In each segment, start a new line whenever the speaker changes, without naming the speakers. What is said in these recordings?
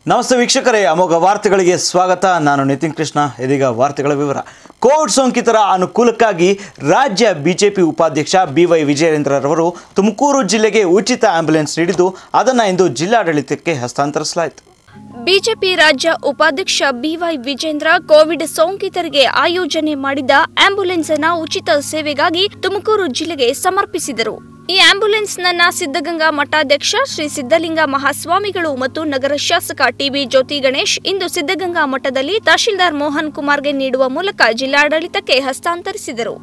ನಮಸ್ತೆ ವೀಕ್ಷಕರೇ ಅಮೋಘ ವಾರ್ತೆಗಳಿಗೆ ಸ್ವಾಗತ ನಾನು ನಿತಿನ್ ಕೃಷ್ಣ ಇದೀಗ ವಾರ್ತೆಗಳ ವಿವರ ಕೋವಿಡ್ ಸೋಂಕಿತರ ಅನುಕೂಲಕ್ಕಾಗಿ ರಾಜ್ಯ ಬಿಜೆಪಿ ಉಪಾಧ್ಯಕ್ಷ ಬಿವೈ ವಿಜಯೇಂದ್ರರವರು ತುಮಕೂರು ಜಿಲ್ಲೆಗೆ ಉಚಿತ ಆಂಬ್ಯುಲೆನ್ಸ್ ನೀಡಿದ್ದು ಅದನ್ನು ಇಂದು ಜಿಲ್ಲಾಡಳಿತಕ್ಕೆ ಹಸ್ತಾಂತರಿಸಲಾಯಿತು
ಬಿಜೆಪಿ ರಾಜ್ಯ ಉಪಾಧ್ಯಕ್ಷ ಬಿವೈ ವಿಜೇಂದ್ರ ಕೋವಿಡ್ ಸೋಂಕಿತರಿಗೆ ಆಯೋಜನೆ ಮಾಡಿದ್ದ ಆಂಬ್ಯುಲೆನ್ಸ್ ಅನ್ನ ಉಚಿತ ಸೇವೆಗಾಗಿ ತುಮಕೂರು ಜಿಲ್ಲೆಗೆ ಸಮರ್ಪಿಸಿದರು ಈ ಆಂಬ್ಯುಲೆನ್ಸ್ ನನ್ನ ಸಿದ್ದಗಂಗಾ ಮಠಾಧ್ಯಕ್ಷ ಶ್ರೀ ಸಿದ್ದಲಿಂಗ ಮಹಾಸ್ವಾಮಿಗಳು ಮತ್ತು ನಗರ ಶಾಸಕ ಟಿಬಿ ಜ್ಯೋತಿ ಗಣೇಶ್ ಇಂದು ಸಿದ್ದಗಂಗಾ ಮಠದಲ್ಲಿ ತಹಶೀಲ್ದಾರ್ ಮೋಹನ್ ಕುಮಾರ್ಗೆ ನೀಡುವ ಮೂಲಕ ಜಿಲ್ಲಾಡಳಿತಕ್ಕೆ ಹಸ್ತಾಂತರಿಸಿದರು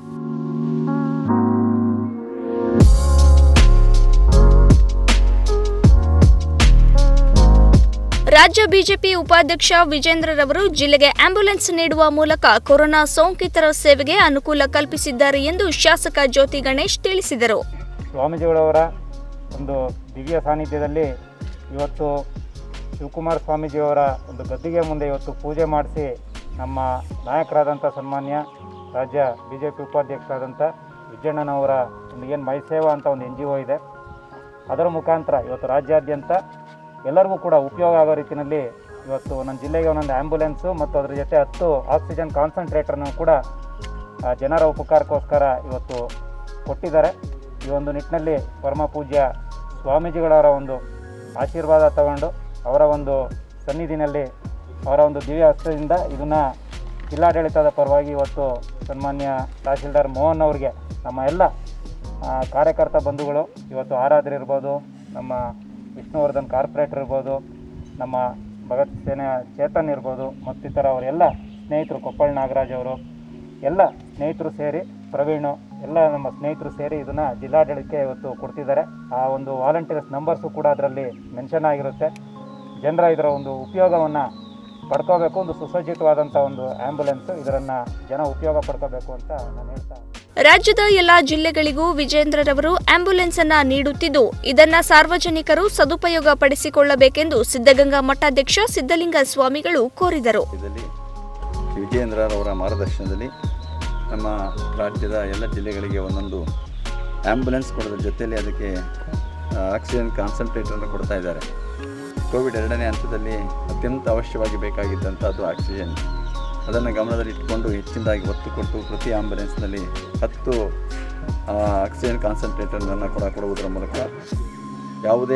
ರಾಜ್ಯ ಬಿಜೆಪಿ ಉಪಾಧ್ಯಕ್ಷ ವಿಜೇಂದ್ರರವರು ಜಿಲ್ಲೆಗೆ ಆಂಬ್ಯುಲೆನ್ಸ್ ನೀಡುವ ಮೂಲಕ ಕೊರೋನಾ ಸೋಂಕಿತರ ಸೇವೆಗೆ ಅನುಕೂಲ ಕಲ್ಪಿಸಿದ್ದಾರೆ ಎಂದು ಶಾಸಕ ಜ್ಯೋತಿ ಗಣೇಶ್ ತಿಳಿಸಿದರು
ಸ್ವಾಮೀಜಿಗಳವರ ಒಂದು ದಿವ್ಯ ಸಾನ್ನಿಧ್ಯದಲ್ಲಿ ಇವತ್ತು ಶಿವಕುಮಾರ ಸ್ವಾಮೀಜಿಯವರ ಒಂದು ಗದ್ದಿಗೆ ಮುಂದೆ ಇವತ್ತು ಪೂಜೆ ಮಾಡಿಸಿ ನಮ್ಮ ನಾಯಕರಾದಂಥ ಸನ್ಮಾನ್ಯ ರಾಜ್ಯ ಬಿ ಜೆ ಪಿ ಉಪಾಧ್ಯಕ್ಷರಾದಂಥ ವಿಜಯಣ್ಣನವರ ಒಂದು ಏನು ಮೈಸೇವಾ ಅಂತ ಒಂದು ಎನ್ ಜಿ ಒ ಇದೆ ಅದರ ಮುಖಾಂತರ ಇವತ್ತು ರಾಜ್ಯಾದ್ಯಂತ ಎಲ್ಲರಿಗೂ ಕೂಡ ಉಪಯೋಗ ಆಗೋ ರೀತಿಯಲ್ಲಿ ಇವತ್ತು ನನ್ನ ಜಿಲ್ಲೆಗೆ ಒಂದೊಂದು ಆ್ಯಂಬುಲೆನ್ಸು ಮತ್ತು ಅದ್ರ ಜೊತೆ ಹತ್ತು ಆಕ್ಸಿಜನ್ ಕಾನ್ಸಂಟ್ರೇಟರ್ನ ಕೂಡ ಆ, ಜನರ ಉಪಕಾರಕ್ಕೋಸ್ಕರ ಇವತ್ತು ಕೊಟ್ಟಿದ್ದಾರೆ ಈ ಒಂದು ನಿಟ್ಟಿನಲ್ಲಿ ಪರಮ ಪೂಜ್ಯ ಸ್ವಾಮೀಜಿಗಳವರ ಒಂದು ಆಶೀರ್ವಾದ ತಗೊಂಡು ಅವರ ಒಂದು ಸನ್ನಿಧಿನಲ್ಲಿ ಅವರ ಒಂದು ದಿವ್ಯ ಹಸ್ತದಿಂದ ಇದನ್ನು ಜಿಲ್ಲಾಡಳಿತದ ಪರವಾಗಿ ಇವತ್ತು ಸನ್ಮಾನ್ಯ ತಹಶೀಲ್ದಾರ್ ಮೋಹನ್ ಅವರಿಗೆ ನಮ್ಮ ಎಲ್ಲ ಆ, ಕಾರ್ಯಕರ್ತ ಬಂಧುಗಳು ಇವತ್ತು ಆರಾಧರಿರ್ಬೋದು ನಮ್ಮ ವಿಷ್ಣುವರ್ಧನ್ ಕಾರ್ಪೊರೇಟರ್ ಇರ್ಬೋದು ನಮ್ಮ ಭಗತ್ ಸೇನೆ ಚೇತನ್ ಇರ್ಬೋದು ಮತ್ತಿತರ ಅವರೆಲ್ಲ ಸ್ನೇಹಿತರು ಕೊಪ್ಪಳ ನಾಗರಾಜ್ ಅವರು ಎಲ್ಲ ಸ್ನೇಹಿತರು ಸೇರಿ ಪ್ರವೀಣ್ ಎಲ್ಲ ನಮ್ಮ ಸ್ನೇಹಿತರು ಸೇರಿ ಇದನ್ನು ಜಿಲ್ಲಾಡಳಿತಕ್ಕೆ ಇವತ್ತು ಕೊಡ್ತಿದ್ದಾರೆ ಆ ಒಂದು ವಾಲಂಟಿಯರ್ಸ್ ನಂಬರ್ಸು ಕೂಡ ಅದರಲ್ಲಿ ಮೆನ್ಷನ್ ಆಗಿರುತ್ತೆ ಜನರ ಇದರ ಒಂದು ಉಪಯೋಗವನ್ನು ಪಡ್ಕೋಬೇಕು ಒಂದು ಸುಸಜ್ಜಿತವಾದಂಥ ಒಂದು ಆ್ಯಂಬುಲೆನ್ಸ್ ಇದರನ್ನು ಜನ ಉಪಯೋಗ ಪಡ್ಕೋಬೇಕು ಅಂತ ನಾನು ಹೇಳ್ತಾ
ರಾಜ್ಯದ ಎಲ್ಲಾ ಜಿಲ್ಲೆಗಳಿಗೂ ವಿಜೇಂದ್ರರವರು ಆಂಬ್ಯುಲೆನ್ಸ್ ಅನ್ನ ನೀಡುತ್ತಿದ್ದು ಇದನ್ನ ಸಾರ್ವಜನಿಕರು ಸದುಪಯೋಗ ಪಡಿಸಿಕೊಳ್ಳಬೇಕೆಂದು ಸಿದ್ದಗಂಗಾ ಮಠಾಧ್ಯಕ್ಷ ಸಿದ್ದಲಿಂಗ ಸ್ವಾಮಿಗಳು ಕೋರಿದರು
ಇದರಲ್ಲಿ ವಿಜಯೇಂದ್ರರವರ ಮಾರ್ಗದರ್ಶನದಲ್ಲಿ ನಮ್ಮ ರಾಜ್ಯದ ಎಲ್ಲ ಜಿಲ್ಲೆಗಳಿಗೆ ಒಂದೊಂದು ಆ್ಯಂಬುಲೆನ್ಸ್ ಕೊಡೋದ್ರ ಜೊತೆಯಲ್ಲಿ ಅದಕ್ಕೆ ಆಕ್ಸಿಜನ್ ಕಾನ್ಸಂಟ್ರೇಟರನ್ನು ಕೊಡ್ತಾ ಇದ್ದಾರೆ ಕೋವಿಡ್ ಎರಡನೇ ಹಂತದಲ್ಲಿ ಅತ್ಯಂತ ಅವಶ್ಯವಾಗಿ ಬೇಕಾಗಿದ್ದಂಥದ್ದು ಆಕ್ಸಿಜನ್ ಅದನ್ನು ಗಮನದಲ್ಲಿಟ್ಟುಕೊಂಡು ಹೆಚ್ಚಿನದಾಗಿ ಒತ್ತು ಕೊಟ್ಟು ಪ್ರತಿ ಆಂಬುಲೆನ್ಸ್ನಲ್ಲಿ ಹತ್ತು ಆ, ಆಕ್ಸಿಜನ್ ಕಾನ್ಸಂಟ್ರೇಟರ್ನನ್ನು ಕೂಡ ಕೊಡುವುದರ ಮೂಲಕ ಯಾವುದೇ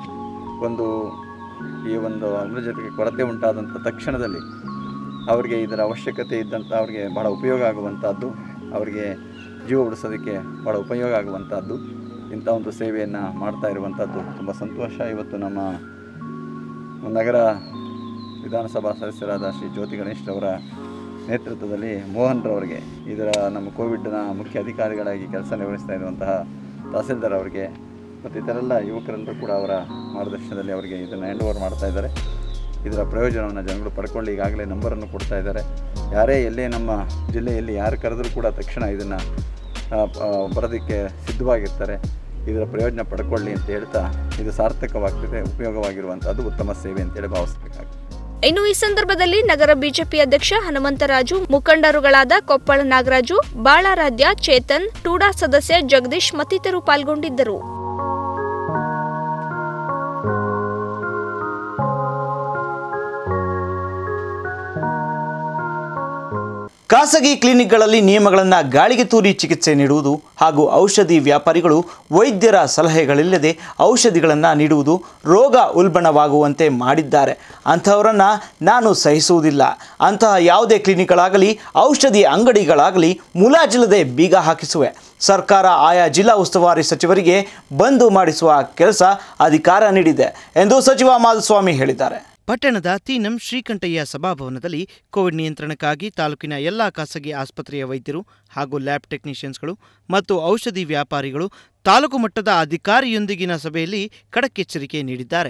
ಒಂದು ಈ ಒಂದು ಜೊತೆಗೆ ಕೊರತೆ ಉಂಟಾದಂಥ ತಕ್ಷಣದಲ್ಲಿ ಅವರಿಗೆ ಇದರ ಅವಶ್ಯಕತೆ ಇದ್ದಂಥ ಅವರಿಗೆ ಬಹಳ ಉಪಯೋಗ ಆಗುವಂಥದ್ದು ಅವರಿಗೆ ಜೀವ ಉಳಿಸೋದಕ್ಕೆ ಭಾಳ ಉಪಯೋಗ ಆಗುವಂಥದ್ದು ಇಂಥ ಒಂದು ಸೇವೆಯನ್ನು ಮಾಡ್ತಾ ಇರುವಂಥದ್ದು ತುಂಬ ಸಂತೋಷ ಇವತ್ತು ನಮ್ಮ ನಗರ ವಿಧಾನಸಭಾ ಸದಸ್ಯರಾದ ಶ್ರೀ ಜ್ಯೋತಿ ಗಣೇಶ್ ಅವರ ನೇತೃತ್ವದಲ್ಲಿ ಮೋಹನ್ ರವರಿಗೆ ಇದರ ನಮ್ಮ ಕೋವಿಡ್ನ ಮುಖ್ಯ ಅಧಿಕಾರಿಗಳಾಗಿ ಕೆಲಸ ನಿರ್ವಹಿಸ್ತಾ ಇರುವಂತಹ ತಹಸೀಲ್ದಾರ್ ಅವರಿಗೆ ಮತ್ತು ಇತರೆಲ್ಲ ಯುವಕರೆಲ್ಲರೂ ಕೂಡ ಅವರ ಮಾರ್ಗದರ್ಶನದಲ್ಲಿ ಅವರಿಗೆ ಇದನ್ನು ಹ್ಯಾಂಡ್ ಓವರ್ ಮಾಡ್ತಾ ಇದ್ದಾರೆ ಇದರ ಪ್ರಯೋಜನವನ್ನು ಜನಗಳು ಪಡ್ಕೊಂಡು ಈಗಾಗಲೇ ನಂಬರನ್ನು ಕೊಡ್ತಾ ಇದ್ದಾರೆ ಯಾರೇ ಎಲ್ಲೇ ನಮ್ಮ ಜಿಲ್ಲೆಯಲ್ಲಿ ಯಾರು ಕರೆದರೂ ಕೂಡ ತಕ್ಷಣ ಇದನ್ನು ಬರೋದಕ್ಕೆ ಸಿದ್ಧವಾಗಿರ್ತಾರೆ ಇದರ ಪ್ರಯೋಜನ ಪಡ್ಕೊಳ್ಳಿ ಅಂತ ಹೇಳ್ತಾ ಇದು ಸಾರ್ಥಕವಾಗ್ತದೆ ಉಪಯೋಗವಾಗಿರುವಂಥದ್ದು ಉತ್ತಮ ಸೇವೆ ಅಂತೇಳಿ ಭಾವಿಸಬೇಕಾಗ್ತದೆ
ಇನ್ನು ಈ ಸಂದರ್ಭದಲ್ಲಿ ನಗರ ಬಿಜೆಪಿ ಅಧ್ಯಕ್ಷ ಹನುಮಂತರಾಜು ಮುಖಂಡರುಗಳಾದ ಕೊಪ್ಪಳ ನಾಗರಾಜು ಬಾಳಾರಾಧ್ಯ ಚೇತನ್ ಟೂಡಾ ಸದಸ್ಯ ಜಗದೀಶ್ ಮತ್ತಿತರರು ಪಾಲ್ಗೊಂಡಿದ್ದರು
ಖಾಸಗಿ ಕ್ಲಿನಿಕ್ಗಳಲ್ಲಿ ನಿಯಮಗಳನ್ನು ಗಾಳಿಗೆ ತೂರಿ ಚಿಕಿತ್ಸೆ ನೀಡುವುದು ಹಾಗೂ ಔಷಧಿ ವ್ಯಾಪಾರಿಗಳು ವೈದ್ಯರ ಸಲಹೆಗಳಿಲ್ಲದೆ ಔಷಧಿಗಳನ್ನು ನೀಡುವುದು ರೋಗ ಉಲ್ಬಣವಾಗುವಂತೆ ಮಾಡಿದ್ದಾರೆ ಅಂಥವರನ್ನು ನಾನು ಸಹಿಸುವುದಿಲ್ಲ ಅಂತಹ ಯಾವುದೇ ಕ್ಲಿನಿಕ್ಗಳಾಗಲಿ ಔಷಧಿ ಅಂಗಡಿಗಳಾಗಲಿ ಮುಲಾಜಿಲ್ಲದೆ ಬೀಗ ಹಾಕಿಸುವೆ ಸರ್ಕಾರ ಆಯಾ ಜಿಲ್ಲಾ ಉಸ್ತುವಾರಿ ಸಚಿವರಿಗೆ ಬಂದು ಮಾಡಿಸುವ ಕೆಲಸ ಅಧಿಕಾರ ನೀಡಿದೆ ಎಂದು ಸಚಿವ ಮಾಧುಸ್ವಾಮಿ ಹೇಳಿದ್ದಾರೆ
ಪಟ್ಟಣದ ತೀನಂ ಶ್ರೀಕಂಠಯ್ಯ ಸಭಾಭವನದಲ್ಲಿ ಕೋವಿಡ್ ನಿಯಂತ್ರಣಕ್ಕಾಗಿ ತಾಲೂಕಿನ ಎಲ್ಲ ಖಾಸಗಿ ಆಸ್ಪತ್ರೆಯ ವೈದ್ಯರು ಹಾಗೂ ಲ್ಯಾಬ್ ಟೆಕ್ನಿಷಿಯನ್ಸ್ಗಳು ಮತ್ತು ಔಷಧಿ ವ್ಯಾಪಾರಿಗಳು ತಾಲೂಕು ಮಟ್ಟದ ಅಧಿಕಾರಿಯೊಂದಿಗಿನ ಸಭೆಯಲ್ಲಿ ಖಡಕ್ ಎಚ್ಚರಿಕೆ ನೀಡಿದ್ದಾರೆ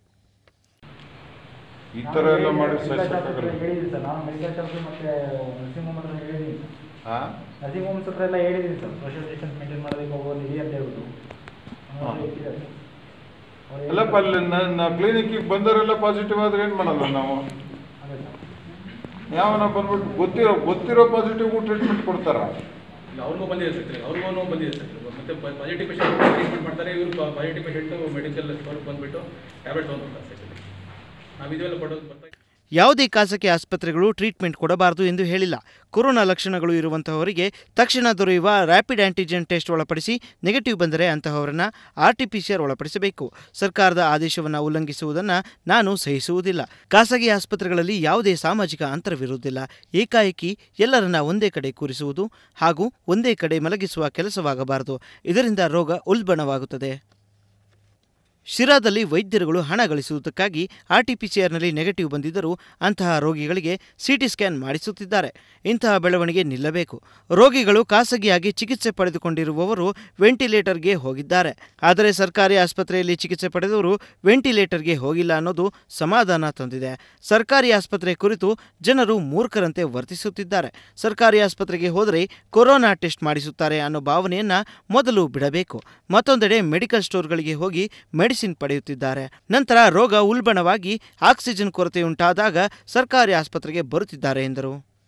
ಈ ಥರ ಎಲ್ಲ ಮಾಡಿ ಸಹಿಸಕ್ಕಾಗಲ್ಲ
ಹೇಳಿದ್ದೀನಿ ಸರ್ ನಾನು ಮೆಡಿಕಲ್ ಶಾಪ್ ಮತ್ತೆ ನರ್ಸಿಂಗ್ ಹೋಮ್ ಹತ್ರ ಹೇಳಿದ್ದೀನಿ
ಹಾ?
ನರ್ಸಿಂಗ್ ಹೋಮ್ಸ್ ಹತ್ರ ಎಲ್ಲ ಹೇಳಿದ್ದೀನಿ ಸರ್ ಸೋಷಿಯಲ್ ಡಿಸ್ಟೆನ್ಸ್ ಮೇಂಟೈನ್ ಮಾಡೋದಕ್ಕೆ ಹೋಗೋದು ಇಡಿ ಅಂತ ಹೇಳ್ಬಿಟ್ಟು
ಹಾ.
ಅವ್ರು ಹೇಳ್ತಿದ್ದಾರೆ. ಅವ್ರು
ಅಲ್ಲಪ್ಪ ಅಲ್ಲಿ ನನ್ನ ಕ್ಲಿನಿಕ್ಕಿಗೆ ಬಂದವರೆಲ್ಲ ಪಾಸಿಟಿವ್ ಆದ್ರೆ ಏನು ಮಾಡಲ್ಲ ನಾವು
ಅದೇ ಸರ್
ಯಾವನ ಬಂದ್ಬಿಟ್ಟು ಗೊತ್ತಿರೋ ಗೊತ್ತಿರೋ ಪಾಸಿಟಿವ್ಗೂ ಟ್ರೀಟ್ಮೆಂಟ್ ಕೊಡ್ತಾರ
ಇಲ್ಲ ಅವ್ರಿಗೂ ಬಂದಿದೆ ಸರ್ ಅವ್ರಿಗೂ ಬಂದಿದೆ ಸರ್ ಮತ್ತೆ ಪಾಸಿಟಿವ್ ಪೇಷಂಟ್ ಟ್ರೀಟ್ಮೆಂಟ್ ಮಾಡ್ತಾರೆ ಇವರು ಪಾಸಿಟಿವ್ ಪೇಷಂಟು ಮೆಡಿಕಲ್ ಸ್ಟೋರ್ಗೆ ಬಂದುಬಿಟ್ಟು ಟ್ಯಾಬ್ಲೆಟ್ ತೊಗೊಂಡ್ಬಿಡ್ತಾರೆ ಸರ್ ನಾವು ಇದೆಲ್ಲ ಪಡೋದು ಬರ್ತಾ
ಯಾವುದೇ ಖಾಸಗಿ ಆಸ್ಪತ್ರೆಗಳು ಟ್ರೀಟ್ಮೆಂಟ್ ಕೊಡಬಾರದು ಎಂದು ಹೇಳಿಲ್ಲ ಕೊರೋನಾ ಲಕ್ಷಣಗಳು ಇರುವಂತಹವರಿಗೆ ತಕ್ಷಣ ದೊರೆಯುವ ರ್ಯಾಪಿಡ್ ಆಂಟಿಜೆನ್ ಟೆಸ್ಟ್ ಒಳಪಡಿಸಿ ನೆಗೆಟಿವ್ ಬಂದರೆ ಅಂತಹವರನ್ನ R T P C R ಒಳಪಡಿಸಬೇಕು ಸರ್ಕಾರದ ಆದೇಶವನ್ನು ಉಲ್ಲಂಘಿಸುವುದನ್ನು ನಾನು ಸಹಿಸುವುದಿಲ್ಲ ಖಾಸಗಿ ಆಸ್ಪತ್ರೆಗಳಲ್ಲಿ ಯಾವುದೇ ಸಾಮಾಜಿಕ ಅಂತರವಿರುವುದಿಲ್ಲ ಏಕಾಏಕಿ ಎಲ್ಲರನ್ನ ಒಂದೇ ಕಡೆ ಕೂರಿಸುವುದು ಹಾಗೂ ಒಂದೇ ಕಡೆ ಮಲಗಿಸುವ ಕೆಲಸವಾಗಬಾರದು ಇದರಿಂದ ರೋಗ ಉಲ್ಬಣವಾಗುತ್ತದೆ ಶಿರಾದಲ್ಲಿ ವೈದ್ಯರುಗಳು ಹಣ ಗಳಿಸುವುದಕ್ಕಾಗಿ ಆರ್ಟಿಪಿಸಿಆರ್ನಲ್ಲಿ ನೆಗೆಟಿವ್ ಬಂದಿದ್ದರೂ ಅಂತಹ ರೋಗಿಗಳಿಗೆ ಸಿಟಿ ಸ್ಕ್ಯಾನ್ ಮಾಡಿಸುತ್ತಿದ್ದಾರೆ ಇಂತಹ ಬೆಳವಣಿಗೆ ನಿಲ್ಲಬೇಕು ರೋಗಿಗಳು ಖಾಸಗಿಯಾಗಿ ಚಿಕಿತ್ಸೆ ಪಡೆದುಕೊಂಡಿರುವವರು ವೆಂಟಿಲೇಟರ್ಗೆ ಹೋಗಿದ್ದಾರೆ ಆದರೆ ಸರ್ಕಾರಿ ಆಸ್ಪತ್ರೆಯಲ್ಲಿ ಚಿಕಿತ್ಸೆ ಪಡೆದವರು ವೆಂಟಿಲೇಟರ್ಗೆ ಹೋಗಿಲ್ಲ ಅನ್ನೋದು ಸಮಾಧಾನ ತಂದಿದೆ ಸರ್ಕಾರಿ ಆಸ್ಪತ್ರೆ ಕುರಿತು ಜನರು ಮೂರ್ಖರಂತೆ ವರ್ತಿಸುತ್ತಿದ್ದಾರೆ ಸರ್ಕಾರಿ ಆಸ್ಪತ್ರೆಗೆ ಹೋದರೆ ಕೊರೋನಾ ಟೆಸ್ಟ್ ಮಾಡಿಸುತ್ತಾರೆ ಅನ್ನೋ ಭಾವನೆಯನ್ನ ಮೊದಲು ಬಿಡಬೇಕು ಮತ್ತೊಂದೆಡೆ ಮೆಡಿಕಲ್ ಸ್ಟೋರ್ಗಳಿಗೆ ಹೋಗಿ ಮೆಡಿಸಿನ್ ಪಡೆಯುತ್ತಿದ್ದಾರೆ ನಂತರ ರೋಗ ಉಲ್ಬಣವಾಗಿ ಆಕ್ಸಿಜನ್ ಕೊರತೆ ಉಂಟಾದಾಗ ಸರ್ಕಾರಿ ಆಸ್ಪತ್ರೆಗೆ ಬರುತ್ತಿದ್ದಾರೆ ಎಂದರು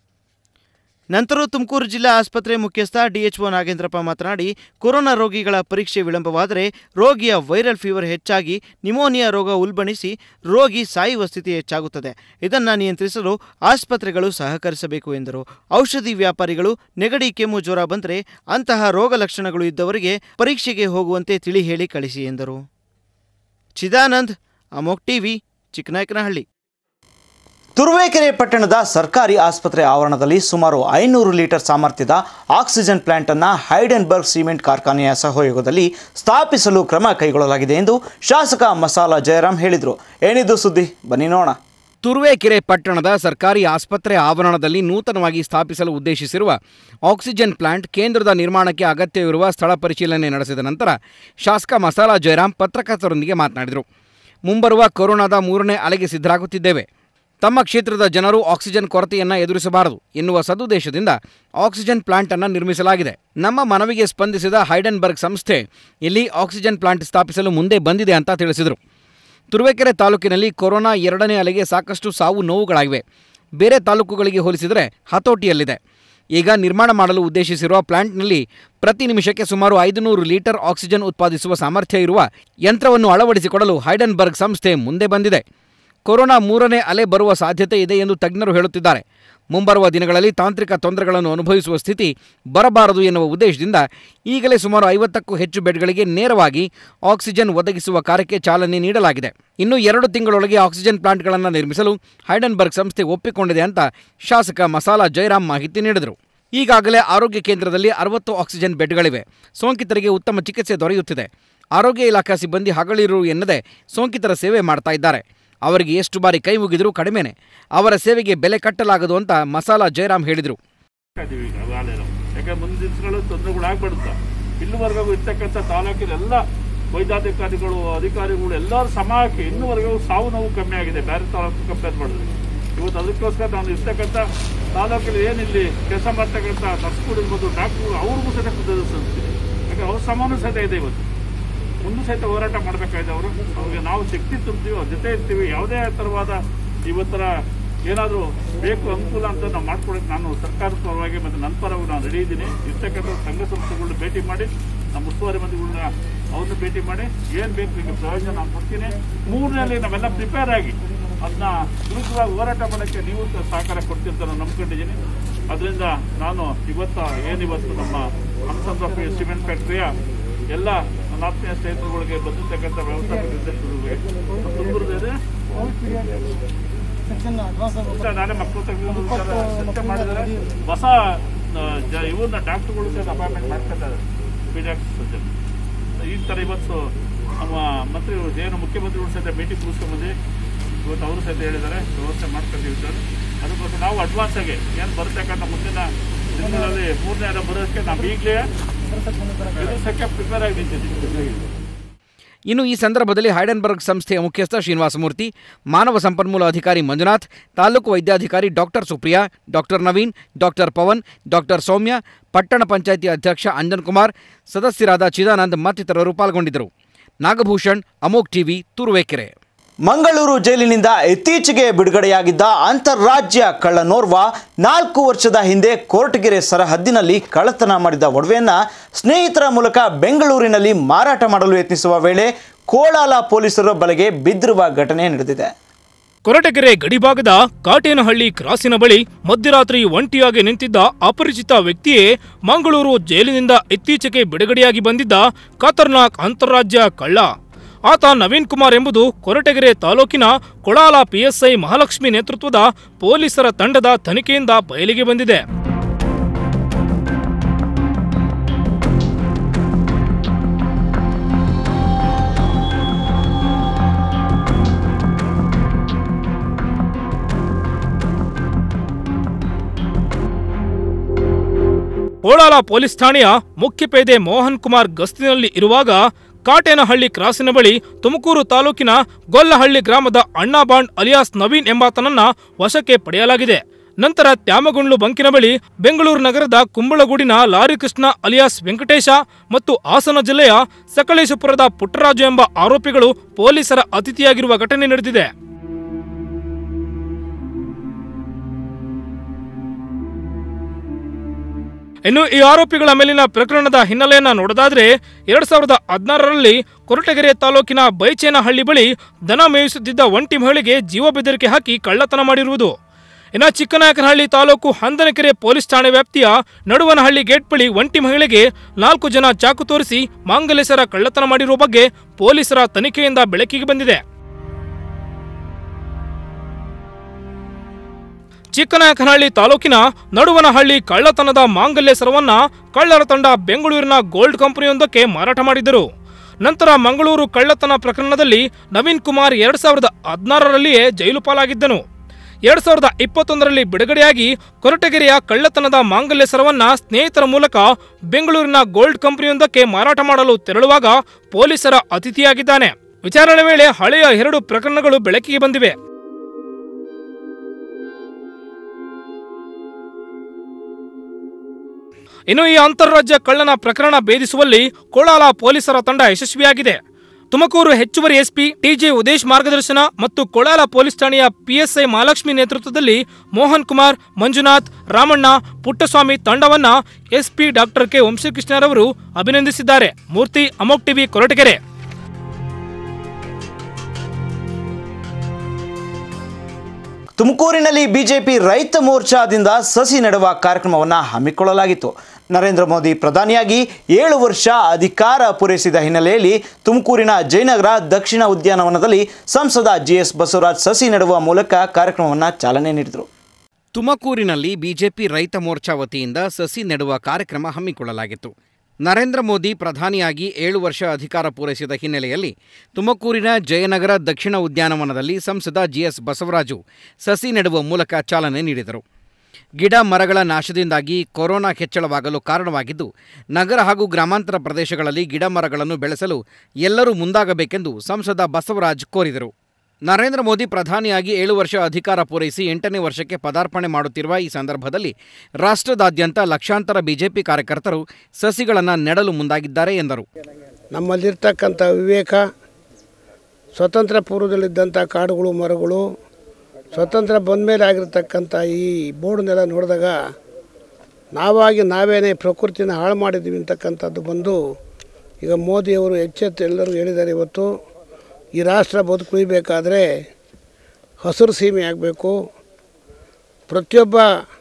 ನಂತರ ತುಮಕೂರು ಜಿಲ್ಲಾ ಆಸ್ಪತ್ರೆ ಮುಖ್ಯಸ್ಥ ಡಿಎಚ್ಒ ನಾಗೇಂದ್ರಪ್ಪ ಮಾತನಾಡಿ ಕೊರೋನಾ ರೋಗಿಗಳ ಪರೀಕ್ಷೆ ವಿಳಂಬವಾದರೆ ರೋಗಿಯ ವೈರಲ್ ಫೀವರ್ ಹೆಚ್ಚಾಗಿ ನಿಮೋನಿಯಾ ರೋಗ ಉಲ್ಬಣಿಸಿ ರೋಗಿ ಸಾಯುವ ಸ್ಥಿತಿ ಹೆಚ್ಚಾಗುತ್ತದೆ ಇದನ್ನು ನಿಯಂತ್ರಿಸಲು ಆಸ್ಪತ್ರೆಗಳು ಸಹಕರಿಸಬೇಕು ಎಂದರು ಔಷಧಿ ವ್ಯಾಪಾರಿಗಳು ನೆಗಡಿ ಕೆಮ್ಮು ಜ್ವರ ಬಂದರೆ ಅಂತಹ ರೋಗ ಲಕ್ಷಣಗಳು ಇದ್ದವರಿಗೆ ಪರೀಕ್ಷೆಗೆ ಹೋಗುವಂತೆ ತಿಳಿ ಹೇಳಿ ಕಳಿಸಿ ಎಂದರು ಚಿದಾನಂದ್ ಅಮೋಕ್ ಟಿವಿ ಚಿಕ್ಕನಾಯಕನಹಳ್ಳಿ
ತುರುವೇಕೆರೆ ಪಟ್ಟಣದ ಸರ್ಕಾರಿ ಆಸ್ಪತ್ರೆ ಆವರಣದಲ್ಲಿ ಸುಮಾರು ಐನೂರು ಲೀಟರ್ ಸಾಮರ್ಥ್ಯದ ಆಕ್ಸಿಜನ್ ಪ್ಲಾಂಟ್ ಅನ್ನು ಹೈಡೆನ್ಬರ್ಗ್ ಸಿಮೆಂಟ್ ಕಾರ್ಖಾನೆಯ ಸಹಯೋಗದಲ್ಲಿ ಸ್ಥಾಪಿಸಲು ಕ್ರಮ ಕೈಗೊಳ್ಳಲಾಗಿದೆ ಎಂದು ಶಾಸಕ ಮಸಾಲ ಜಯರಾಮ್ ಹೇಳಿದರು ಏನಿದು ಸುದ್ದಿ ಬನ್ನಿ ನೋಡೋಣ
ತುರುವೇಕೆರೆ ಪಟ್ಟಣದ ಸರ್ಕಾರಿ ಆಸ್ಪತ್ರೆ ಆವರಣದಲ್ಲಿ ನೂತನವಾಗಿ ಸ್ಥಾಪಿಸಲು ಉದ್ದೇಶಿಸಿರುವ ಆಕ್ಸಿಜನ್ ಪ್ಲಾಂಟ್ ಕೇಂದ್ರದ ನಿರ್ಮಾಣಕ್ಕೆ ಅಗತ್ಯವಿರುವ ಸ್ಥಳ ಪರಿಶೀಲನೆ ನಡೆಸಿದ ನಂತರ ಶಾಸಕ ಮಸಾಲ ಜಯರಾಮ್ ಪತ್ರಕರ್ತರೊಂದಿಗೆ ಮಾತನಾಡಿದರು ಮುಂಬರುವ ಕೊರೋನಾದ ಮೂರನೇ ಅಲೆಗೆ ಸಿದ್ಧರಾಗುತ್ತಿದ್ದೇವೆ ತಮ್ಮ ಕ್ಷೇತ್ರದ ಜನರು ಆಕ್ಸಿಜನ್ ಕೊರತೆಯನ್ನು ಎದುರಿಸಬಾರದು ಎನ್ನುವ ಸದುದ್ದೇಶದಿಂದ ಆಕ್ಸಿಜನ್ ಪ್ಲಾಂಟ್ ಅನ್ನು ನಿರ್ಮಿಸಲಾಗಿದೆ ನಮ್ಮ ಮನವಿಗೆ ಸ್ಪಂದಿಸಿದ ಹೈಡೆನ್ಬರ್ಗ್ ಸಂಸ್ಥೆ ಇಲ್ಲಿ ಆಕ್ಸಿಜನ್ ಪ್ಲಾಂಟ್ ಸ್ಥಾಪಿಸಲು ಮುಂದೆ ಬಂದಿದೆ ಅಂತ ತಿಳಿಸಿದರು ತುರುವೇಕೆರೆ ತಾಲೂಕಿನಲ್ಲಿ ಕೊರೋನಾ ಎರಡನೇ ಅಲೆಗೆ ಸಾಕಷ್ಟು ಸಾವು ನೋವುಗಳಾಗಿವೆ ಬೇರೆ ತಾಲೂಕುಗಳಿಗೆ ಹೋಲಿಸಿದರೆ ಹತೋಟಿಯಲ್ಲಿದೆ ಈಗ ನಿರ್ಮಾಣ ಮಾಡಲು ಉದ್ದೇಶಿಸಿರುವ ಪ್ಲಾಂಟ್ನಲ್ಲಿ ಪ್ರತಿ ನಿಮಿಷಕ್ಕೆ ಸುಮಾರು ಐದುನೂರು ಲೀಟರ್ ಆಕ್ಸಿಜನ್ ಉತ್ಪಾದಿಸುವ ಸಾಮರ್ಥ್ಯ ಇರುವ ಯಂತ್ರವನ್ನು ಅಳವಡಿಸಿಕೊಡಲು ಹೈಡೆನ್ಬರ್ಗ್ ಸಂಸ್ಥೆ ಮುಂದೆ ಬಂದಿದೆ ಕೊರೋನಾ ಮೂರನೇ ಅಲೆ ಬರುವ ಸಾಧ್ಯತೆ ಇದೆ ಎಂದು ತಜ್ಞರು ಹೇಳುತ್ತಿದ್ದಾರೆ ಮುಂಬರುವ ದಿನಗಳಲ್ಲಿ ತಾಂತ್ರಿಕ ತೊಂದರೆಗಳನ್ನು ಅನುಭವಿಸುವ ಸ್ಥಿತಿ ಬರಬಾರದು ಎನ್ನುವ ಉದ್ದೇಶದಿಂದ ಈಗಲೇ ಸುಮಾರು ಐವತ್ತಕ್ಕೂ ಹೆಚ್ಚು ಬೆಡ್ಗಳಿಗೆ ನೇರವಾಗಿ ಆಕ್ಸಿಜನ್ ಒದಗಿಸುವ ಕಾರ್ಯಕ್ಕೆ ಚಾಲನೆ ನೀಡಲಾಗಿದೆ ಇನ್ನು ಎರಡು ತಿಂಗಳೊಳಗೆ ಆಕ್ಸಿಜನ್ ಪ್ಲಾಂಟ್ಗಳನ್ನು ನಿರ್ಮಿಸಲು ಹೈಡೆನ್ಬರ್ಗ್ ಸಂಸ್ಥೆ ಒಪ್ಪಿಕೊಂಡಿದೆ ಅಂತ ಶಾಸಕ ಮಸಾಲ ಜಯರಾಮ್ ಮಾಹಿತಿ ನೀಡಿದರು ಈಗಾಗಲೇ ಆರೋಗ್ಯ ಕೇಂದ್ರದಲ್ಲಿ ಅರವತ್ತು ಆಕ್ಸಿಜನ್ ಬೆಡ್ಗಳಿವೆ ಸೋಂಕಿತರಿಗೆ ಉತ್ತಮ ಚಿಕಿತ್ಸೆ ದೊರೆಯುತ್ತಿದೆ ಆರೋಗ್ಯ ಇಲಾಖಾ ಸಿಬ್ಬಂದಿ ಹಗಲಿರು ಎನ್ನದೆ ಸೋಂಕಿತರ ಸೇವೆ ಮಾಡ್ತಾ ಇದ್ದಾರೆ ಅವರಿಗೆ ಎಷ್ಟು ಬಾರಿ ಕೈ ಮುಗಿದರೂ ಕಡಿಮೆನೆ ಅವರ ಸೇವೆಗೆ ಬೆಲೆ ಕಟ್ಟಲಾಗದು ಅಂತ ಮಸಾಲ ಜಯರಾಮ್ ಹೇಳಿದರು
ಇದೀವಿ ಈಗ ಅದಾಲೆ ನಾವು. ಯಾಕೆ ಮುಂದಿನ ದಿವಸಗಳು ತೊಂದರೆಗಳು ಆಗ್ಬಿಡುತ್ತೆ ಇಲ್ಲಿವರೆಗೂ ಇರ್ತಕ್ಕಂಥ ತಾಲೂಕಿನ ಎಲ್ಲ ವೈದ್ಯಾಧಿಕಾರಿಗಳು ಅಧಿಕಾರಿಗಳು ಎಲ್ಲರೂ ಸಮ ಹಾಕಿ ಇನ್ನುವರೆಗೂ ಸಾವು ನೋವು ಕಮ್ಮಿ ಆಗಿದೆ ಬೇರೆ ತಾಲೂಕು ಕಂಪೇರ್ ಮಾಡಿದ್ರೆ ಇವತ್ತು ಅದಕ್ಕೋಸ್ಕರ ನಾನು ಇರ್ತಕ್ಕಂಥ ತಾಲೂಕಲ್ಲಿ ಏನಿಲ್ಲಿ ಕೆಲಸ ಮಾಡ್ತಕ್ಕಂಥ ನರ್ಸ್ಗಳು ಇರ್ಬೋದು ಡಾಕ್ಟ್ರುಗಳು ಅವ್ರಿಗೂ ಸಹಿತ ಕೃತಜ್ಞತೆ ಸಲ್ಲಿಸ್ತೀನಿ ಯಾಕಂದ್ರೆ ಅವ್ರ ಸಮಾನ ಸಹಿತ ಇದೆ ಇವತ್ತು ಮುಂದೆ ಸಹಿತ ಹೋರಾಟ ಮಾಡಬೇಕಾಗಿದೆ ಅವರು ಅವ್ರಿಗೆ ನಾವು ಶಕ್ತಿ ತುಂಬ್ತೀವಿ ಅವ್ರ ಜೊತೆ ಇರ್ತೀವಿ ಯಾವುದೇ ಥರವಾದ ಇವತ್ತರ ಏನಾದರೂ ಬೇಕು ಅನುಕೂಲ ಅಂತ ನಾವು ಮಾಡ್ಕೊಡಕ್ಕೆ ನಾನು ಸರ್ಕಾರದ ಪರವಾಗಿ ಮತ್ತು ನನ್ನ ಪರವಾಗಿ ನಾನು ರೆಡಿ ಇದ್ದೀನಿ ಇರ್ತಕ್ಕಂಥ ಸಂಘ ಸಂಸ್ಥೆಗಳನ್ನ ಭೇಟಿ ಮಾಡಿ ನಮ್ಮ ಉಸ್ತುವಾರಿ ಮಂದಿಗಳನ್ನ ಅವ್ರನ್ನ ಭೇಟಿ ಮಾಡಿ ಏನು ಬೇಕು ನಿಮಗೆ ಪ್ರಯೋಜನ ನಾನು ಕೊಡ್ತೀನಿ ಮೂರನೇಲಿ ನಾವೆಲ್ಲ ಪ್ರಿಪೇರ್ ಆಗಿ ಅದನ್ನ ವಿರುದ್ಧವಾಗಿ ಹೋರಾಟ ಮಾಡೋಕ್ಕೆ ನೀವು ಸಹ ಸಹಕಾರ ಕೊಡ್ತೀರಂತ ನಾನು ನಂಬ್ಕೊಂಡಿದ್ದೀನಿ ಅದರಿಂದ ನಾನು ಇವತ್ತು ಏನಿವತ್ತು ನಮ್ಮ ಹಂಸಂದ್ರ ಸಿಮೆಂಟ್ ಫ್ಯಾಕ್ಟ್ರಿಯ ಎಲ್ಲ ನನ್ನ ಆತ್ಮೀಯ ಸ್ನೇಹಿತರುಗಳಿಗೆ ಬಂದಿರ್ತಕ್ಕಂಥ ವ್ಯವಸ್ಥಾಪಕ ನಿರ್ದೇಶಕರಿಗೆ ತುಂಬಿರದೆ ನಾಳೆ ಮಕ್ಕಳು ತೆಗೆದು ಚರ್ಚೆ ಮಾಡಿದರೆ ಹೊಸ ಆ, ಜ- ಇವ್ರನ್ನ ಡಾಕ್ಟರ್ಗಳು ಸಹ ಅಪಾಯಿಂಟ್ಮೆಂಟ್ ಮಾಡ್ಕೊತಾರೆ ಪೀಡಿಯಾಟ್ರಿಕ್ ಸರ್ಜನ್ ಈ ಥರ ಇವತ್ತು ನಮ್ಮ ಮಂತ್ರಿಗಳು ಏನು ಮುಖ್ಯಮಂತ್ರಿಗಳು ಸಹಿತ ಮೀಟಿಂಗ್ ಮುಗಿಸ್ಕೊಂಡ್ಬಂದು ಇವತ್ತು ಅವರು ಸಹಿತ ಹೇಳಿದ್ದಾರೆ ವ್ಯವಸ್ಥೆ ಮಾಡ್ಕೊಂಡಿದ್ದೀವಿ ಸರ್ ಅದಕ್ಕೋಸ್ಕರ ನಾವು ಅಡ್ವಾನ್ಸ್ ಆಗಿ ಏನು ಬರ್ತಕ್ಕಂಥ ಮುಂದಿನ ದಿನಗಳಲ್ಲಿ ಮೂರನೇ ಅಲೆ ಬರೋದಕ್ಕೆ ನಾವು ಈಗಲೇ ಎದುರಿಸೋಕ್ಕೆ ಪ್ರಿಪೇರ್ ಆಗಿ ನಿಂತಿದ್ದೀವಿ
ಇನ್ನು ಈ ಸಂದರ್ಭದಲ್ಲಿ ಹೈಡೆನ್ಬರ್ಗ್ ಸಂಸ್ಥೆಯ ಮುಖ್ಯಸ್ಥ ಶ್ರೀನಿವಾಸಮೂರ್ತಿ ಮಾನವ ಸಂಪನ್ಮೂಲ ಅಧಿಕಾರಿ ಮಂಜುನಾಥ್ ತಾಲೂಕು ವೈದ್ಯಾಧಿಕಾರಿ doctor Supriya doctor Naveen doctor Pavan doctor Soumya ಪಟ್ಟಣ ಪಂಚಾಯಿತಿ ಅಧ್ಯಕ್ಷ ಅಂಜನ್ ಕುಮಾರ್ ಸದಸ್ಯರಾದ ಚಿದಾನಂದ್ ಮತ್ತಿತರರು ಪಾಲ್ಗೊಂಡಿದ್ದರು ನಾಗಭೂಷಣ್ ಅಮೋಕ್ ಟಿವಿ ತುರುವೇಕೆರೆ
ಮಂಗಳೂರು ಜೈಲಿನಿಂದ ಇತ್ತೀಚೆಗೆ ಬಿಡುಗಡೆಯಾಗಿದ್ದ ಅಂತಾರಾಜ್ಯ ಕಳ್ಳನೋರ್ವ ನಾಲ್ಕು ವರ್ಷದ ಹಿಂದೆ ಕೋರ್ಟ್ಗೆರೆ ಸರಹದ್ದಿನಲ್ಲಿ ಕಳ್ಳತನ ಮಾಡಿದ ಒಡವೆಯನ್ನ ಸ್ನೇಹಿತರ ಮೂಲಕ ಬೆಂಗಳೂರಿನಲ್ಲಿ ಮಾರಾಟ ಮಾಡಲು ಯತ್ನಿಸುವ ವೇಳೆ ಕೋಳಾಲ ಪೊಲೀಸರ ಬಲೆಗೆ ಬಿದ್ದಿರುವ ಘಟನೆ ನಡೆದಿದೆ
ಕೊರಟಗೆರೆ ಗಡಿಭಾಗದ ಕಾಟೇನಹಳ್ಳಿ ಕ್ರಾಸಿನ ಬಳಿ ಮಧ್ಯರಾತ್ರಿ ಒಂಟಿಯಾಗಿ ನಿಂತಿದ್ದ ಅಪರಿಚಿತ ವ್ಯಕ್ತಿಯೇ ಮಂಗಳೂರು ಜೈಲಿನಿಂದ ಇತ್ತೀಚೆಗೆ ಬಿಡುಗಡೆಯಾಗಿ ಬಂದಿದ್ದ ಖತರ್ನಾಕ್ ಅಂತಾರಾಜ್ಯ ಕಳ್ಳ ಆತ ನವೀನ್ ಕುಮಾರ್ ಎಂಬುದು ಕೊರಟಗೆರೆ ತಾಲೂಕಿನ ಕೊಳಾಲ ಪಿಎಸ್ಐ ಮಹಾಲಕ್ಷ್ಮಿ ನೇತೃತ್ವದ ಪೊಲೀಸರ ತಂಡದ ತನಿಖೆಯಿಂದ ಬಯಲಿಗೆ ಬಂದಿದೆ ಕೋಳಾಲ ಪೊಲೀಸ್ ಠಾಣೆಯ ಮುಖ್ಯಪೇದೆ ಮೋಹನ್ ಕುಮಾರ್ ಗಸ್ತಿನಲ್ಲಿ ಇರುವಾಗ ಕಾಟೇನಹಳ್ಳಿ ಕ್ರಾಸಿನ ಬಳಿ ತುಮಕೂರು ತಾಲೂಕಿನ ಗೊಲ್ಲಹಳ್ಳಿ ಗ್ರಾಮದ ಅಣ್ಣಾಬಾಂಡ್ ಅಲಿಯಾಸ್ ನವೀನ್ ಎಂಬಾತನನ್ನ ವಶಕ್ಕೆ ಪಡೆಯಲಾಗಿದೆ ನಂತರ ತ್ಯಾಮಗುಂಡ್ಲು ಬಂಕಿನ ಬಳಿ ಬೆಂಗಳೂರು ನಗರದ ಕುಂಬಳಗೂಡಿನ ಲಾರಿ ಕೃಷ್ಣ ಅಲಿಯಾಸ್ ವೆಂಕಟೇಶ ಮತ್ತು ಹಾಸನ ಜಿಲ್ಲೆಯ ಸಕಲೇಶಪುರದ ಪುಟ್ಟರಾಜು ಎಂಬ ಆರೋಪಿಗಳು ಪೊಲೀಸರ ಅತಿಥಿಯಾಗಿರುವ ಘಟನೆ ನಡೆದಿದೆ ಇನ್ನು ಈ ಆರೋಪಿಗಳ ಮೇಲಿನ ಪ್ರಕರಣದ ಹಿನ್ನೆಲೆಯನ್ನ ನೋಡೋದಾದ್ರೆ ಎರಡ್ ಸಾವಿರದ ಹದಿನಾರರಲ್ಲಿ ಕೊರಟಗೆರೆ ತಾಲೂಕಿನ ಬೈಚೇನಹಳ್ಳಿ ಬಳಿ ದನ ಮೇಯಿಸುತ್ತಿದ್ದ ಒಂಟಿ ಮಹಿಳೆಗೆ ಜೀವ ಬೆದರಿಕೆ ಹಾಕಿ ಕಳ್ಳತನ ಮಾಡಿರುವುದು ಇನ್ನು ಚಿಕ್ಕನಾಯಕನಹಳ್ಳಿ ತಾಲೂಕು ಹಂದನಕೆರೆ ಪೊಲೀಸ್ ಠಾಣೆ ವ್ಯಾಪ್ತಿಯ ನಡುವನಹಳ್ಳಿ ಗೇಟ್ ಬಳಿ ಒಂಟಿ ಮಹಿಳೆಗೆ ನಾಲ್ಕು ಜನ ಚಾಕು ತೋರಿಸಿ ಮಾಂಗಲ್ಯಸರ ಕಳ್ಳತನ ಮಾಡಿರುವ ಬಗ್ಗೆ ಪೊಲೀಸರ ತನಿಖೆಯಿಂದ ಬೆಳಕಿಗೆ ಬಂದಿದೆ ಚಿಕ್ಕನಾಯಕನಹಳ್ಳಿ ತಾಲೂಕಿನ ನಡುವನಹಳ್ಳಿ ಕಳ್ಳತನದ ಮಾಂಗಲ್ಯ ಸರವನ್ನ ಕಳ್ಳರ ತಂಡ ಬೆಂಗಳೂರಿನ ಗೋಲ್ಡ್ ಕಂಪನಿಯೊಂದಕ್ಕೆ ಮಾರಾಟ ಮಾಡಿದ್ದರು ನಂತರ ಮಂಗಳೂರು ಕಳ್ಳತನ ಪ್ರಕರಣದಲ್ಲಿ ನವೀನ್ ಕುಮಾರ್ ಎರಡ್ ಸಾವಿರದ ಹದಿನಾರರಲ್ಲಿಯೇ ಜೈಲು ಪಾಲಾಗಿದ್ದನು ಎರಡ್ ಸಾವಿರದ ಇಪ್ಪತ್ತೊಂದರಲ್ಲಿ ಬಿಡುಗಡೆಯಾಗಿ ಕೊರಟಗೆರೆಯ ಕಳ್ಳತನದ ಮಾಂಗಲ್ಯ ಸರವನ್ನ ಸ್ನೇಹಿತರ ಮೂಲಕ ಬೆಂಗಳೂರಿನ ಗೋಲ್ಡ್ ಕಂಪನಿಯೊಂದಕ್ಕೆ ಮಾರಾಟ ಮಾಡಲು ತೆರಳುವಾಗ ಪೊಲೀಸರ ಅತಿಥಿಯಾಗಿದ್ದಾನೆ ವಿಚಾರಣೆ ವೇಳೆ ಹಳೆಯ ಎರಡು ಪ್ರಕರಣಗಳು ಬೆಳಕಿಗೆ ಬಂದಿವೆ ಇನ್ನು ಈ ಅಂತಾರಾಜ್ಯ ಕಳ್ಳನ ಪ್ರಕರಣ ಭೇದಿಸುವಲ್ಲಿ ಕೋಳಾಲ ಪೊಲೀಸರ ತಂಡ ಯಶಸ್ವಿಯಾಗಿದೆ ತುಮಕೂರು ಹೆಚ್ಚುವರಿ ಎಸ್ಪಿ ಟಿಜೆ ಉದೇಶ್ ಮಾರ್ಗದರ್ಶನ ಮತ್ತು ಕೊಳಾಲ ಪೊಲೀಸ್ ಠಾಣೆಯ ಪಿಎಸ್ಐ ಮಹಾಲಕ್ಷ್ಮಿ ನೇತೃತ್ವದಲ್ಲಿ ಮೋಹನ್ ಕುಮಾರ್ ಮಂಜುನಾಥ್ ರಾಮಣ್ಣ ಪುಟ್ಟಸ್ವಾಮಿ ತಂಡವನ್ನ ಎಸ್ಪಿ ಡಾಕ್ಟರ್ ಕೆ ವಂಶಕೃಷ್ಣರವರು ಅಭಿನಂದಿಸಿದ್ದಾರೆ ಮೂರ್ತಿ ಅಮೋಕ್ ಟಿವಿ ಕೊರಟಗೆರೆ
ತುಮಕೂರಿನಲ್ಲಿ ಬಿಜೆಪಿ ರೈತ ಮೋರ್ಚಾದಿಂದ ಸಸಿ ನೆಡುವ ಕಾರ್ಯಕ್ರಮವನ್ನು ಹಮ್ಮಿಕೊಳ್ಳಲಾಗಿತ್ತು ನರೇಂದ್ರ ಮೋದಿ ಪ್ರಧಾನಿಯಾಗಿ ಏಳು ವರ್ಷ ಅಧಿಕಾರ ಪೂರೈಸಿದ ಹಿನ್ನೆಲೆಯಲ್ಲಿ ತುಮಕೂರಿನ ಜಯನಗರ ದಕ್ಷಿಣ ಉದ್ಯಾನವನದಲ್ಲಿ ಸಂಸದ ಜಿಎಸ್ ಬಸವರಾಜ್ ಸಸಿ ನೆಡುವ ಮೂಲಕ ಕಾರ್ಯಕ್ರಮವನ್ನು ಚಾಲನೆ ನೀಡಿದರು
ತುಮಕೂರಿನಲ್ಲಿ ಬಿಜೆಪಿ ರೈತ ಮೋರ್ಚಾ ವತಿಯಿಂದ ಸಸಿ ನೆಡುವ ಕಾರ್ಯಕ್ರಮ ಹಮ್ಮಿಕೊಳ್ಳಲಾಗಿತ್ತು ನರೇಂದ್ರ ಮೋದಿ ಪ್ರಧಾನಿಯಾಗಿ ಏಳು ವರ್ಷ ಅಧಿಕಾರ ಪೂರೈಸಿದ ಹಿನ್ನೆಲೆಯಲ್ಲಿ ತುಮಕೂರಿನ ಜಯನಗರ ದಕ್ಷಿಣ ಉದ್ಯಾನವನದಲ್ಲಿ ಸಂಸದ ಜಿಎಸ್ ಬಸವರಾಜು ಸಸಿ ನೆಡುವ ಮೂಲಕ ಚಾಲನೆ ನೀಡಿದರು ಗಿಡ ಮರಗಳ ನಾಶದಿಂದಾಗಿ ಕೊರೋನಾ ಹೆಚ್ಚಳವಾಗಲು ಕಾರಣವಾಗಿದ್ದು ನಗರ ಹಾಗೂ ಗ್ರಾಮಾಂತರ ಪ್ರದೇಶಗಳಲ್ಲಿ ಗಿಡ ಮರಗಳನ್ನು ಬೆಳೆಸಲು ಎಲ್ಲರೂ ಮುಂದಾಗಬೇಕೆಂದು ಸಂಸದ ಬಸವರಾಜ್ ಕೋರಿದರು ನರೇಂದ್ರ ಮೋದಿ ಪ್ರಧಾನಿಯಾಗಿ ಏಳು ವರ್ಷ ಅಧಿಕಾರ ಪೂರೈಸಿ ಎಂಟನೇ ವರ್ಷಕ್ಕೆ ಪದಾರ್ಪಣೆ ಮಾಡುತ್ತಿರುವ ಈ ಸಂದರ್ಭದಲ್ಲಿ ರಾಷ್ಟ್ರದಾದ್ಯಂತ ಲಕ್ಷಾಂತರ ಬಿಜೆಪಿ ಕಾರ್ಯಕರ್ತರು ಸಸಿಗಳನ್ನು ನೆಡಲು ಮುಂದಾಗಿದ್ದಾರೆ ಎಂದರು
ನಮ್ಮಲ್ಲಿರ್ತಕ್ಕಂಥ ವಿವೇಕ ಸ್ವತಂತ್ರ ಪೂರ್ವದಲ್ಲಿದ್ದಂಥ ಕಾಡುಗಳು ಮರಗಳು ಸ್ವತಂತ್ರ ಬಂದ ಮೇಲೆ ಆಗಿರ್ತಕ್ಕಂಥ ಈ ಬೋರ್ಡ್ನೆಲ್ಲ ನೋಡಿದಾಗ ನಾವಾಗಿ ನಾವೇನೇ ಪ್ರಕೃತಿನ ಹಾಳು ಮಾಡಿದ್ದೀವಿ ಅಂತಕ್ಕಂಥದ್ದು ಬಂದು ಈಗ ಮೋದಿಯವರು ಎಚ್ಚೆತ್ತು ಎಲ್ಲರೂ ಹೇಳಿದ್ದಾರೆ ಇವತ್ತು ಈ ರಾಷ್ಟ್ರ ಬದುಕುಳಿಬೇಕಾದ್ರೆ ಹಸಿರು ಸೀಮೆ ಆಗಬೇಕು ಪ್ರತಿಯೊಬ್ಬ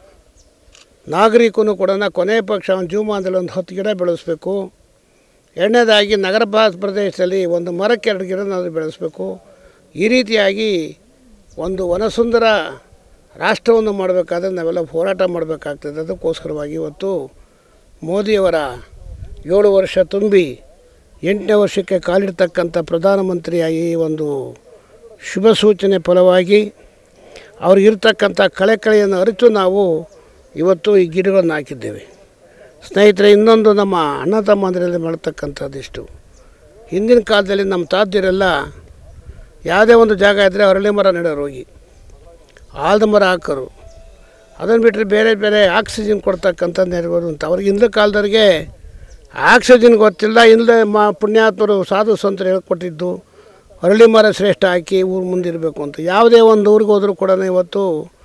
ನಾಗರಿಕನು ಕೂಡ ಕೊನೆ ಪಕ್ಷ ಅವನ ಜೀವಮಾನದಲ್ಲಿ ಒಂದು ಹತ್ತು ಗಿಡ ಬೆಳೆಸಬೇಕು ಎರಡನೇದಾಗಿ ನಗರ ಭಾರತ ಪ್ರದೇಶದಲ್ಲಿ ಒಂದು ಮರಕ್ಕೆ ಎರಡು ಗಿಡನಾದರೂ ಬೆಳೆಸಬೇಕು ಈ ರೀತಿಯಾಗಿ ಒಂದು ವನಸುಂದರ ರಾಷ್ಟ್ರವನ್ನು ಮಾಡಬೇಕಾದ್ರೆ ನಾವೆಲ್ಲ ಹೋರಾಟ ಮಾಡಬೇಕಾಗ್ತದೆ ಅದಕ್ಕೋಸ್ಕರವಾಗಿ ಇವತ್ತು ಮೋದಿಯವರ ಏಳು ವರ್ಷ ತುಂಬಿ ಎಂಟನೇ ವರ್ಷಕ್ಕೆ ಕಾಲಿಡ್ತಕ್ಕಂಥ ಪ್ರಧಾನಮಂತ್ರಿಯಾಗಿ ಈ ಒಂದು ಶುಭ ಸೂಚನೆ ಫಲವಾಗಿ ಅವ್ರಿಗಿರ್ತಕ್ಕಂಥ ಕಳೆಕಳೆಯನ್ನು ಅರಿತು ನಾವು ಇವತ್ತು ಈ ಗಿಡಗಳನ್ನು ಹಾಕಿದ್ದೇವೆ ಸ್ನೇಹಿತರೆ ಇನ್ನೊಂದು ನಮ್ಮ ಅಣ್ಣ ತಮ್ಮಂದಿರಲ್ಲಿ ಮಾಡ್ತಕ್ಕಂಥದ್ದಿಷ್ಟು ಹಿಂದಿನ ಕಾಲದಲ್ಲಿ ನಮ್ಮ ತಾತಿಯರೆಲ್ಲ ಯಾವುದೇ ಒಂದು ಜಾಗ ಇದ್ದರೆ ಅರಳಿ ಮರ ನೆಡೋರು ಹೋಗಿ ಆಲದ ಮರ ಹಾಕೋರು ಅದನ್ನು ಬಿಟ್ಟರೆ ಬೇರೆ ಬೇರೆ ಆಕ್ಸಿಜನ್ ಕೊಡ್ತಕ್ಕಂಥದ್ದು ಇರ್ಬೋದು ಅಂತ ಅವ್ರಿಗೆ ಹಿಂದಿನ ಕಾಲದವ್ರಿಗೆ ಆಕ್ಸಿಜನ್ ಗೊತ್ತಿಲ್ಲ ಇಲ್ಲದೆ ಮಾ ಪುಣ್ಯಾತ್ಮರು ಸಾಧು ಸಂತರು ಹೇಳ್ಕೊಟ್ಟಿದ್ದು ಅರಳಿ ಮರ ಶ್ರೇಷ್ಠ ಹಾಕಿ ಊರು ಮುಂದಿರಬೇಕು ಅಂತ ಯಾವುದೇ ಒಂದು ಊರಿಗೆ ಹೋದರೂ ಕೂಡ ಇವತ್ತು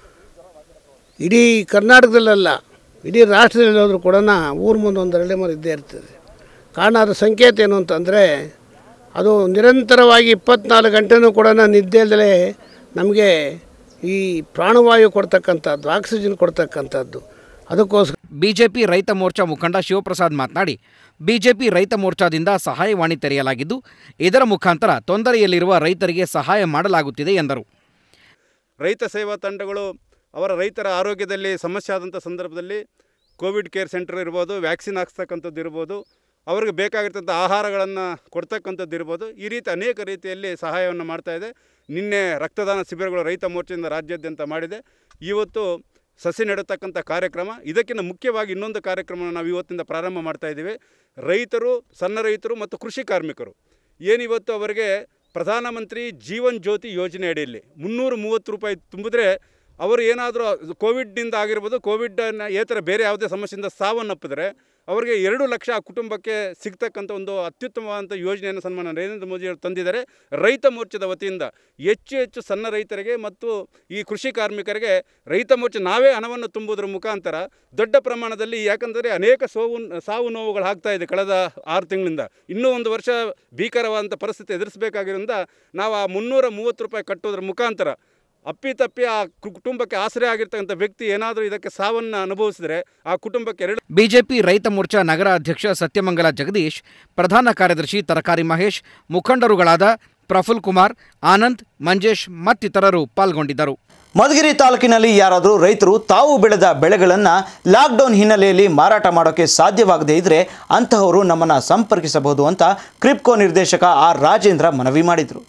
ಇಡೀ ಕರ್ನಾಟಕದಲ್ಲ ಇಡೀ ರಾಷ್ಟ್ರದಲ್ಲಿ ಹೋದರೂ ಕೂಡ ಊರ ಮುಂದೆ ಒಂದು ಅರಳಿ ಮರ ಇದ್ದೇ ಇರ್ತದೆ ಕಾರಣ ಅದು ಸಂಕೇತ ಏನು ಅಂತಂದರೆ ಅದು ನಿರಂತರವಾಗಿ ಇಪ್ಪತ್ನಾಲ್ಕು ಗಂಟೆನೂ ಕೂಡ ನಿದ್ದೆ ಇಲ್ಲದೆ ನಮಗೆ ಈ ಪ್ರಾಣವಾಯು ಕೊಡ್ತಕ್ಕಂಥದ್ದು ಆಕ್ಸಿಜನ್ ಕೊಡ್ತಕ್ಕಂಥದ್ದು ಅದಕ್ಕೋಸ್ಕರ
ಬಿಜೆಪಿ ರೈತ ಮೋರ್ಚಾ ಮುಖಂಡ ಶಿವಪ್ರಸಾದ್ ಮಾತನಾಡಿ ಬಿಜೆಪಿ ರೈತ ಮೋರ್ಚಾದಿಂದ ಸಹಾಯವಾಣಿ ತೆರೆಯಲಾಗಿದ್ದು ಇದರ ಮುಖಾಂತರ ತೊಂದರೆಯಲ್ಲಿರುವ ರೈತರಿಗೆ ಸಹಾಯ ಮಾಡಲಾಗುತ್ತಿದೆ ಎಂದರು
ರೈತ ಸೇವಾ ತಂಡಗಳು ಅವರ ರೈತರ ಆರೋಗ್ಯದಲ್ಲಿ ಸಮಸ್ಯೆ ಆದಂಥ ಸಂದರ್ಭದಲ್ಲಿ ಕೋವಿಡ್ ಕೇರ್ ಸೆಂಟರ್ ಇರ್ಬೋದು ವ್ಯಾಕ್ಸಿನ್ ಹಾಕ್ಸ್ತಕ್ಕಂಥದ್ದು ಇರ್ಬೋದು ಅವ್ರಿಗೆ ಬೇಕಾಗಿರ್ತಂಥ ಆಹಾರಗಳನ್ನು ಕೊಡ್ತಕ್ಕಂಥದ್ದು ಇರ್ಬೋದು ಈ ರೀತಿ ಅನೇಕ ರೀತಿಯಲ್ಲಿ ಸಹಾಯವನ್ನು ಮಾಡ್ತಾ ಇದೆ ನಿನ್ನೆ ರಕ್ತದಾನ ಶಿಬಿರಗಳು ರೈತ ಮೋರ್ಚಾದಿಂದ ರಾಜ್ಯಾದ್ಯಂತ ಮಾಡಿದೆ ಇವತ್ತು ಸಸಿ ನೆಡತಕ್ಕಂಥ ಕಾರ್ಯಕ್ರಮ ಇದಕ್ಕಿಂತ ಮುಖ್ಯವಾಗಿ ಇನ್ನೊಂದು ಕಾರ್ಯಕ್ರಮವನ್ನು ನಾವು ಇವತ್ತಿಂದ ಪ್ರಾರಂಭ ಮಾಡ್ತಾ ಇದ್ದೀವಿ ರೈತರು ಸಣ್ಣ ರೈತರು ಮತ್ತು ಕೃಷಿ ಕಾರ್ಮಿಕರು ಏನಿವತ್ತು ಅವರಿಗೆ ಪ್ರಧಾನಮಂತ್ರಿ ಜೀವನ್ ಜ್ಯೋತಿ ಯೋಜನೆ ಅಡಿಯಲ್ಲಿ ಮುನ್ನೂರು ಮೂವತ್ತು ರೂಪಾಯಿ ತುಂಬಿದ್ರೆ ಅವರು ಏನಾದರೂ ಕೋವಿಡ್ನಿಂದ ಆಗಿರ್ಬೋದು ಕೋವಿಡ್ನ ಏತರ ಬೇರೆ ಯಾವುದೇ ಸಮಸ್ಯೆಯಿಂದ ಸಾವನ್ನಪ್ಪಿದ್ರೆ ಅವರಿಗೆ ಎರಡು ಲಕ್ಷ ಆ ಕುಟುಂಬಕ್ಕೆ ಸಿಗ್ತಕ್ಕಂಥ ಒಂದು ಅತ್ಯುತ್ತಮವಾದಂಥ ಯೋಜನೆಯನ್ನು ಸನ್ಮಾನ ನರೇಂದ್ರ ಮೋದಿಯವರು ತಂದಿದ್ದಾರೆ ರೈತ ಮೋರ್ಚಾದ ವತಿಯಿಂದ ಹೆಚ್ಚು ಹೆಚ್ಚು ಸಣ್ಣ ರೈತರಿಗೆ ಮತ್ತು ಈ ಕೃಷಿ ಕಾರ್ಮಿಕರಿಗೆ ರೈತ ಮೋರ್ಚಾ ನಾವೇ ಹಣವನ್ನು ತುಂಬುವುದರ ಮುಖಾಂತರ ದೊಡ್ಡ ಪ್ರಮಾಣದಲ್ಲಿ ಯಾಕಂದರೆ ಅನೇಕ ಸೋವು ಸಾವು ನೋವುಗಳು ಆಗ್ತಾ ಇದೆ ಕಳೆದ ಆರು ತಿಂಗಳಿಂದ ಇನ್ನೂ ಒಂದು ವರ್ಷ ಭೀಕರವಾದಂಥ ಪರಿಸ್ಥಿತಿ ಎದುರಿಸಬೇಕಾಗಿರೋದ್ರಿಂದ ನಾವು ಆ ಮುನ್ನೂರ ಮೂವತ್ತು ರೂಪಾಯಿ ಕಟ್ಟೋದ್ರ ಮುಖಾಂತರ ಅಪ್ಪಿತಪ್ಪಿ ಆ ಕು- ಕುಟುಂಬಕ್ಕೆ ಆಸರೆ ಆಗಿರ್ತಕ್ಕಂಥ ವ್ಯಕ್ತಿ ಏನಾದರೂ ಇದಕ್ಕೆ ಸಾವನ್ನು ಅನುಭವಿಸಿದರೆ ಆ ಕುಟುಂಬಕ್ಕೆ ಎರಡು
ಬಿಜೆಪಿ ರೈತ ಮೋರ್ಚಾ ನಗರ ಅಧ್ಯಕ್ಷ ಸತ್ಯಮಂಗಲ ಜಗದೀಶ್ ಪ್ರಧಾನ ಕಾರ್ಯದರ್ಶಿ ತರಕಾರಿ ಮಹೇಶ್ ಮುಖಂಡರುಗಳಾದ ಪ್ರಫುಲ್ ಕುಮಾರ್ ಆನಂದ್ ಮಂಜೇಶ್ ಮತ್ತಿತರರು ಪಾಲ್ಗೊಂಡಿದ್ದರು
ಮಧುಗಿರಿ ತಾಲೂಕಿನಲ್ಲಿ ಯಾರಾದರೂ ರೈತರು ತಾವು ಬೆಳೆದ ಬೆಳೆಗಳನ್ನು ಲಾಕ್ಡೌನ್ ಹಿನ್ನೆಲೆಯಲ್ಲಿ ಮಾರಾಟ ಮಾಡೋಕ್ಕೆ ಸಾಧ್ಯವಾಗದೇ ಇದ್ದರೆ ಅಂತಹವರು ನಮ್ಮನ್ನು ಸಂಪರ್ಕಿಸಬಹುದು ಅಂತ ಕ್ರಿಪ್ಕೋ ನಿರ್ದೇಶಕ ಆರ್ ರಾಜೇಂದ್ರ ಮನವಿ ಮಾಡಿದರು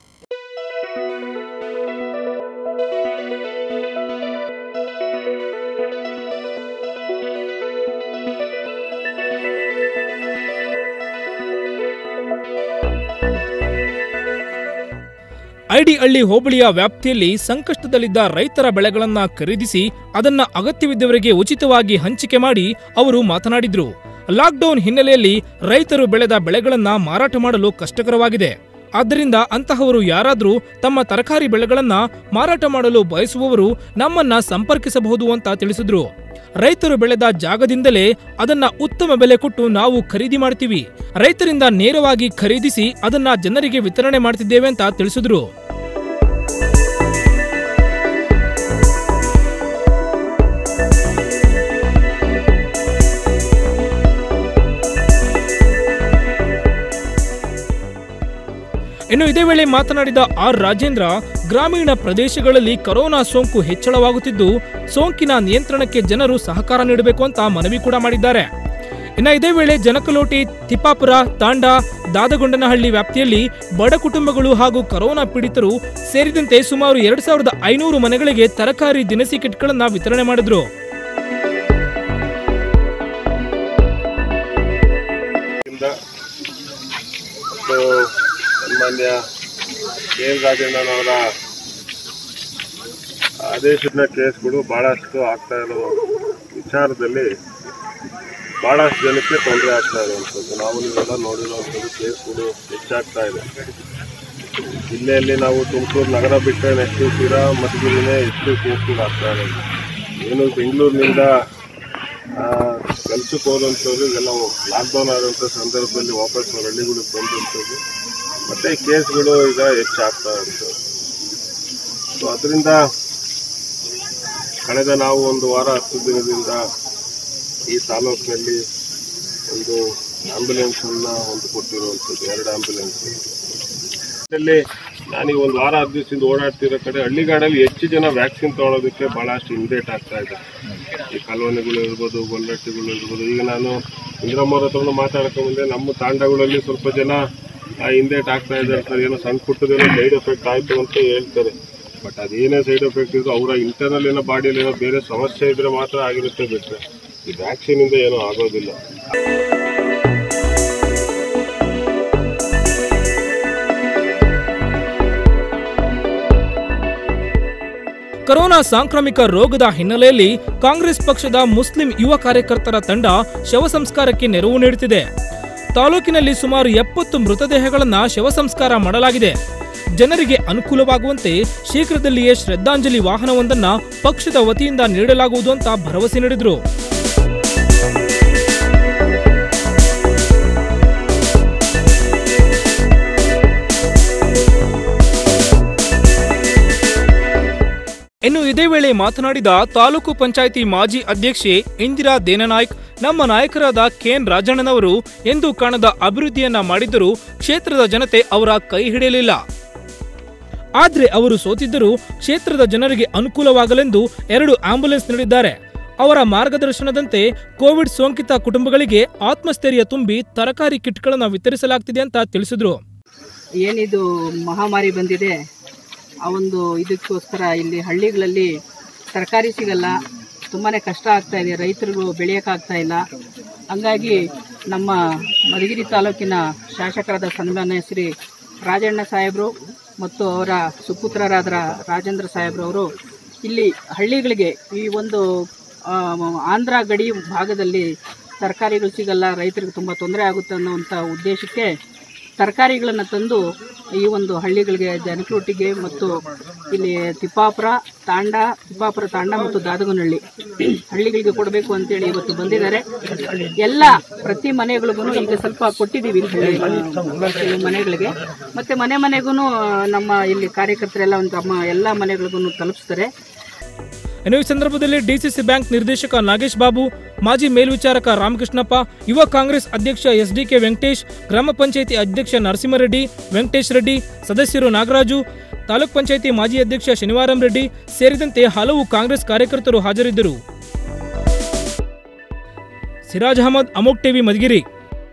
ಐಡಿಹಳ್ಳಿ ಹೋಬಳಿಯ ವ್ಯಾಪ್ತಿಯಲ್ಲಿ ಸಂಕಷ್ಟದಲ್ಲಿದ್ದ ರೈತರ ಬೆಳೆಗಳನ್ನ ಖರೀದಿಸಿ ಅದನ್ನ ಅಗತ್ಯವಿದ್ದವರಿಗೆ ಉಚಿತವಾಗಿ ಹಂಚಿಕೆ ಮಾಡಿ ಅವರು ಮಾತನಾಡಿದ್ರು ಲಾಕ್ಡೌನ್ ಹಿನ್ನೆಲೆಯಲ್ಲಿ ರೈತರು ಬೆಳೆದ ಬೆಳೆಗಳನ್ನ ಮಾರಾಟ ಮಾಡಲು ಕಷ್ಟಕರವಾಗಿದೆ ಆದ್ದರಿಂದ ಅಂತಹವರು ಯಾರಾದರೂ ತಮ್ಮ ತರಕಾರಿ ಬೆಳೆಗಳನ್ನ ಮಾರಾಟ ಮಾಡಲು ಬಯಸುವವರು ನಮ್ಮನ್ನ ಸಂಪರ್ಕಿಸಬಹುದು ಅಂತ ತಿಳಿಸಿದ್ರು ರೈತರು ಬೆಳೆದ ಜಾಗದಿಂದಲೇ ಅದನ್ನ ಉತ್ತಮ ಬೆಲೆ ಕೊಟ್ಟು ನಾವು ಖರೀದಿ ಮಾಡ್ತೀವಿ ರೈತರಿಂದ ನೇರವಾಗಿ ಖರೀದಿಸಿ ಅದನ್ನ ಜನರಿಗೆ ವಿತರಣೆ ಮಾಡ್ತಿದ್ದೇವೆ ಅಂತ ತಿಳಿಸಿದ್ರು ಇನ್ನು ಇದೇ ವೇಳೆ ಮಾತನಾಡಿದ ಆರ್ ರಾಜೇಂದ್ರ ಗ್ರಾಮೀಣ ಪ್ರದೇಶಗಳಲ್ಲಿ ಕೊರೋನಾ ಸೋಂಕು ಹೆಚ್ಚಳವಾಗುತ್ತಿದ್ದು ಸೋಂಕಿನ ನಿಯಂತ್ರಣಕ್ಕೆ ಜನರು ಸಹಕಾರ ನೀಡಬೇಕು ಅಂತ ಮನವಿ ಕೂಡ ಮಾಡಿದ್ದಾರೆ ಇನ್ನ ಇದೇ ವೇಳೆ ಜನಕಲೋಟಿ ತಿಪ್ಪಾಪುರ ತಾಂಡ ದಾದಗೊಂಡನಹಳ್ಳಿ ವ್ಯಾಪ್ತಿಯಲ್ಲಿ ಬಡ ಕುಟುಂಬಗಳು ಹಾಗೂ ಕೊರೋನಾ ಪೀಡಿತರು ಸೇರಿದಂತೆ ಸುಮಾರು ಎರಡ್ ಸಾವಿರದ ಐನೂರು ಮನೆಗಳಿಗೆ ತರಕಾರಿ ದಿನಸಿ ಕಿಟ್ಗಳನ್ನ ವಿತರಣೆ ಮಾಡಿದ್ರು
ಇಂದ ಮತ್ತು ಸನ್ಮಾನ್ಯ ಕೆ ಎಲ್ ರಾಜಣ್ಣನವರ ಆದೇಶದ ಕೇಸ್ಗಳು ಭಾಳಷ್ಟು ಆಗ್ತಾ ಇರೋ ವಿಚಾರದಲ್ಲಿ ಭಾಳಷ್ಟು ಜನಕ್ಕೆ ತೊಂದರೆ ಆಗ್ತಾ ಇರುವಂಥದ್ದು ನಾವು ನೀವೆಲ್ಲ ನೋಡಿರುವಂಥದ್ದು ಕೇಸ್ಗಳು ಹೆಚ್ಚಾಗ್ತಾ ಇದೆ ಜಿಲ್ಲೆಯಲ್ಲಿ ನಾವು ತುಮಕೂರು ನಗರ ಬಿಟ್ಟರೆ ನೆಕ್ಸ್ಟ್ ತೀರಾ ಮಧುಗಿರಿನೇ ಹೆಚ್ಚು ಕೇಸ್ಗಳು ಆಗ್ತಾ ಇರೋದು ಏನು ಬೆಂಗಳೂರಿನಿಂದ ಕೆಲ್ಸಕ್ಕೆ ಹೋದಂಥವ್ರು ಇದೆಲ್ಲ ಲಾಕ್ಡೌನ್ ಆದಂಥ ಸಂದರ್ಭದಲ್ಲಿ ವಾಪಸ್ ಅವ್ರ ಹಳ್ಳಿಗಳಿಗೆ ಬಂದಂಥದ್ದು ಮತ್ತು ಕೇಸ್ಗಳು ಈಗ ಹೆಚ್ಚಾಗ್ತಾ ಇರ್ತವೆ ಸೊ ಅದರಿಂದ ಕಳೆದ ನಾವು ಒಂದು ವಾರ ಹತ್ತು ದಿನದಿಂದ ಈ ತಾಲೂಕಿನಲ್ಲಿ ಒಂದು ಆ್ಯಂಬುಲೆನ್ಸನ್ನು ಒಂದು ಕೊಟ್ಟಿರುವಂಥದ್ದು ಎರಡು ಆ್ಯಂಬುಲೆನ್ಸ್ ಇಲ್ಲಿ ನಾನೀಗ ಒಂದು ವಾರ ಹತ್ತು ದಿವಸದಿಂದ ಓಡಾಡ್ತಿರೋ ಕಡೆ ಹಳ್ಳಿಗಾಡಲ್ಲಿ ಹೆಚ್ಚು ಜನ ವ್ಯಾಕ್ಸಿನ್ ತೊಗೊಳೋದಕ್ಕೆ ಭಾಳಷ್ಟು ಹಿಂದೇಟ್ ಆಗ್ತಾ ಇದೆ ಈ ಕಾಲೋನಿಗಳು ಇರ್ಬೋದು ಗೊಲ್ಲಟ್ಟಿಗಳು ಇರ್ಬೋದು ಈಗ ನಾನು ಇಂದ್ರಮ್ಮವ್ರ ಹತ್ರನೂ ಮಾತಾಡ್ಕೊಂಡ್ ಬಂದೆ ನಮ್ಮ ತಾಂಡಗಳಲ್ಲಿ ಸ್ವಲ್ಪ ಜನ ಆ ಹಿಂದೇಟ್ ಆಗ್ತಾ ಇದ್ದಾರೆ ಸರ್ ಏನೋ ಸಣ್ಣ ಪುಟ್ಟದೇನೋ ಸೈಡ್ ಎಫೆಕ್ಟ್ ಆಯಿತು ಅಂತ ಹೇಳ್ತಾರೆ ಬಟ್ ಅದೇನೇ ಸೈಡ್ ಎಫೆಕ್ಟ್ ಇದ್ರು ಅವರ ಇಂಟರ್ನಲ್ ಏನೋ ಬಾಡಿಯಲ್ಲಿ ಏನೋ ಬೇರೆ ಸಮಸ್ಯೆ ಇದ್ರೆ ಮಾತ್ರ ಆಗಿರುತ್ತೆ ಬಿಟ್ಟರೆ ಈ ವ್ಯಾಕ್ಸಿನಿಂದ ಏನೂ ಆಗೋದಿಲ್ಲ
ಕೊರೋನಾ ಸಾಂಕ್ರಾಮಿಕ ರೋಗದ ಹಿನ್ನೆಲೆಯಲ್ಲಿ ಕಾಂಗ್ರೆಸ್ ಪಕ್ಷದ ಮುಸ್ಲಿಂ ಯುವ ಕಾರ್ಯಕರ್ತರ ತಂಡ ಶವ ಸಂಸ್ಕಾರಕ್ಕೆ ನೆರವು ನೀಡುತ್ತಿದೆ ತಾಲೂಕಿನಲ್ಲಿ ಸುಮಾರು ಎಪ್ಪತ್ತು ಮೃತದೇಹಗಳನ್ನ ಶವ ಸಂಸ್ಕಾರ ಮಾಡಲಾಗಿದೆ ಜನರಿಗೆ ಅನುಕೂಲವಾಗುವಂತೆ ಶೀಘ್ರದಲ್ಲಿಯೇ ಶ್ರದ್ಧಾಂಜಲಿ ವಾಹನವೊಂದನ್ನ ಪಕ್ಷದ ವತಿಯಿಂದ ನೀಡಲಾಗುವುದು ಅಂತ ಭರವಸೆ ನೀಡಿದ್ರು ಇದೇ ವೇಳೆ ಮಾತನಾಡಿದ ತಾಲೂಕು ಪಂಚಾಯಿತಿ ಮಾಜಿ ಅಧ್ಯಕ್ಷೆ ಇಂದಿರಾ ದೇನನಾಯ್ಕ್ ನಮ್ಮ ನಾಯಕರಾದ ಕೆಎನ್ ರಾಜಣ್ಣನವರು ಎಂದು ಕಾಣದ ಅಭಿವೃದ್ಧಿಯನ್ನ ಮಾಡಿದ್ದರೂ ಕ್ಷೇತ್ರದ ಜನತೆ ಅವರ ಕೈ ಹಿಡಿಯಲಿಲ್ಲ ಆದ್ರೆ ಅವರು ಸೋತಿದ್ದರೂ ಕ್ಷೇತ್ರದ ಜನರಿಗೆ ಅನುಕೂಲವಾಗಲೆಂದು ಎರಡು ಆಂಬ್ಯುಲೆನ್ಸ್ ನೀಡಿದ್ದಾರೆ ಅವರ ಮಾರ್ಗದರ್ಶನದಂತೆ ಕೋವಿಡ್ ಸೋಂಕಿತ ಕುಟುಂಬಗಳಿಗೆ ಆತ್ಮಸ್ಥೈರ್ಯ ತುಂಬಿ ತರಕಾರಿ ಕಿಟ್ಗಳನ್ನು ವಿತರಿಸಲಾಗ್ತಿದೆ ಅಂತ ತಿಳಿಸಿದ್ರು
ಏನಿದು ಮಹಾಮಾರಿ ಬಂದಿದೆ ಆ ಒಂದು ಇದಕ್ಕೋಸ್ಕರ ಇಲ್ಲಿ ಹಳ್ಳಿಗಳಲ್ಲಿ ತರಕಾರಿ ಸಿಗಲ್ಲ ತುಂಬಾ ಕಷ್ಟ ಆಗ್ತಾ ಇದೆ ರೈತರಿಗೂ ಬೆಳೆಯೋಕ್ಕಾಗ್ತಾ ಇಲ್ಲ ಹಂಗಾಗಿ ನಮ್ಮ ಮಧುಗಿರಿ ತಾಲೂಕಿನ ಶಾಸಕರಾದ ಸನ್ಮಾನ್ಯ ಶ್ರೀ ರಾಜಣ್ಣ ಸಾಹೇಬರು ಮತ್ತು ಅವರ ಸುಪುತ್ರರಾದ ರಾಜೇಂದ್ರ ಸಾಹೇಬ್ರವರು ಇಲ್ಲಿ ಹಳ್ಳಿಗಳಿಗೆ ಈ ಒಂದು ಆ, ಆಂಧ್ರ ಗಡಿ ಭಾಗದಲ್ಲಿ ತರಕಾರಿಗಳು ಸಿಗಲ್ಲ ರೈತರಿಗೆ ತುಂಬ ತೊಂದರೆ ಆಗುತ್ತೆ ಅನ್ನೋವಂಥ ಉದ್ದೇಶಕ್ಕೆ ತರಕಾರಿಗಳನ್ನು ತಂದು ಈ ಒಂದು ಹಳ್ಳಿಗಳಿಗೆ ಜನಕ್ರೊಟ್ಟಿಗೆ ಮತ್ತು ಇಲ್ಲಿ ತಿಪ್ಪಾಪುರ ತಾಂಡ ತಿಪ್ಪಾಪುರ ತಾಂಡ ಮತ್ತು ದಾದಗನಹಳ್ಳಿ ಹಳ್ಳಿಗಳಿಗೆ ಕೊಡಬೇಕು ಅಂತೇಳಿ ಇವತ್ತು ಬಂದಿದ್ದಾರೆ ಎಲ್ಲ ಪ್ರತಿ ಮನೆಗಳಿಗೂ ಈಗ ಸ್ವಲ್ಪ ಕೊಟ್ಟಿದ್ದೀವಿ ಇಲ್ಲಿ ಹಳ್ಳಿ ಕೆಲವು ಮನೆಗಳಿಗೆ ಮತ್ತು ಮನೆ ಮನೆಗೂ ನಮ್ಮ ಇಲ್ಲಿ ಕಾರ್ಯಕರ್ತರೆಲ್ಲ ಒಂದು ತಮ್ಮ ಎಲ್ಲ ಮನೆಗಳಿಗೂ ತಲುಪಿಸ್ತಾರೆ
ಇನ್ನು ಈ ಸಂದರ್ಭದಲ್ಲಿ ಡಿಸಿಸಿ ಬ್ಯಾಂಕ್ ನಿರ್ದೇಶಕ ನಾಗೇಶ್ ಬಾಬು ಮಾಜಿ ಮೇಲ್ವಿಚಾರಕ ರಾಮಕೃಷ್ಣಪ್ಪ ಯುವ ಕಾಂಗ್ರೆಸ್ ಅಧ್ಯಕ್ಷ ಎಸ್ಡಿಕೆ ವೆಂಕಟೇಶ್ ಗ್ರಾಮ ಪಂಚಾಯಿತಿ ಅಧ್ಯಕ್ಷ ನರಸಿಂಹರೆಡ್ಡಿ ವೆಂಕಟೇಶ್ ರೆಡ್ಡಿ ಸದಸ್ಯರು ನಾಗರಾಜು ತಾಲೂಕ್ ಪಂಚಾಯಿತಿ ಮಾಜಿ ಅಧ್ಯಕ್ಷ ಶನಿವಾರಂ ರೆಡ್ಡಿ ಸೇರಿದಂತೆ ಹಲವು ಕಾಂಗ್ರೆಸ್ ಕಾರ್ಯಕರ್ತರು ಹಾಜರಿದ್ದರು ಸಿರಾಜ್ ಅಹಮದ್ ಅಮೋಕ್ ಟಿವಿ ಮಧುಗಿರಿ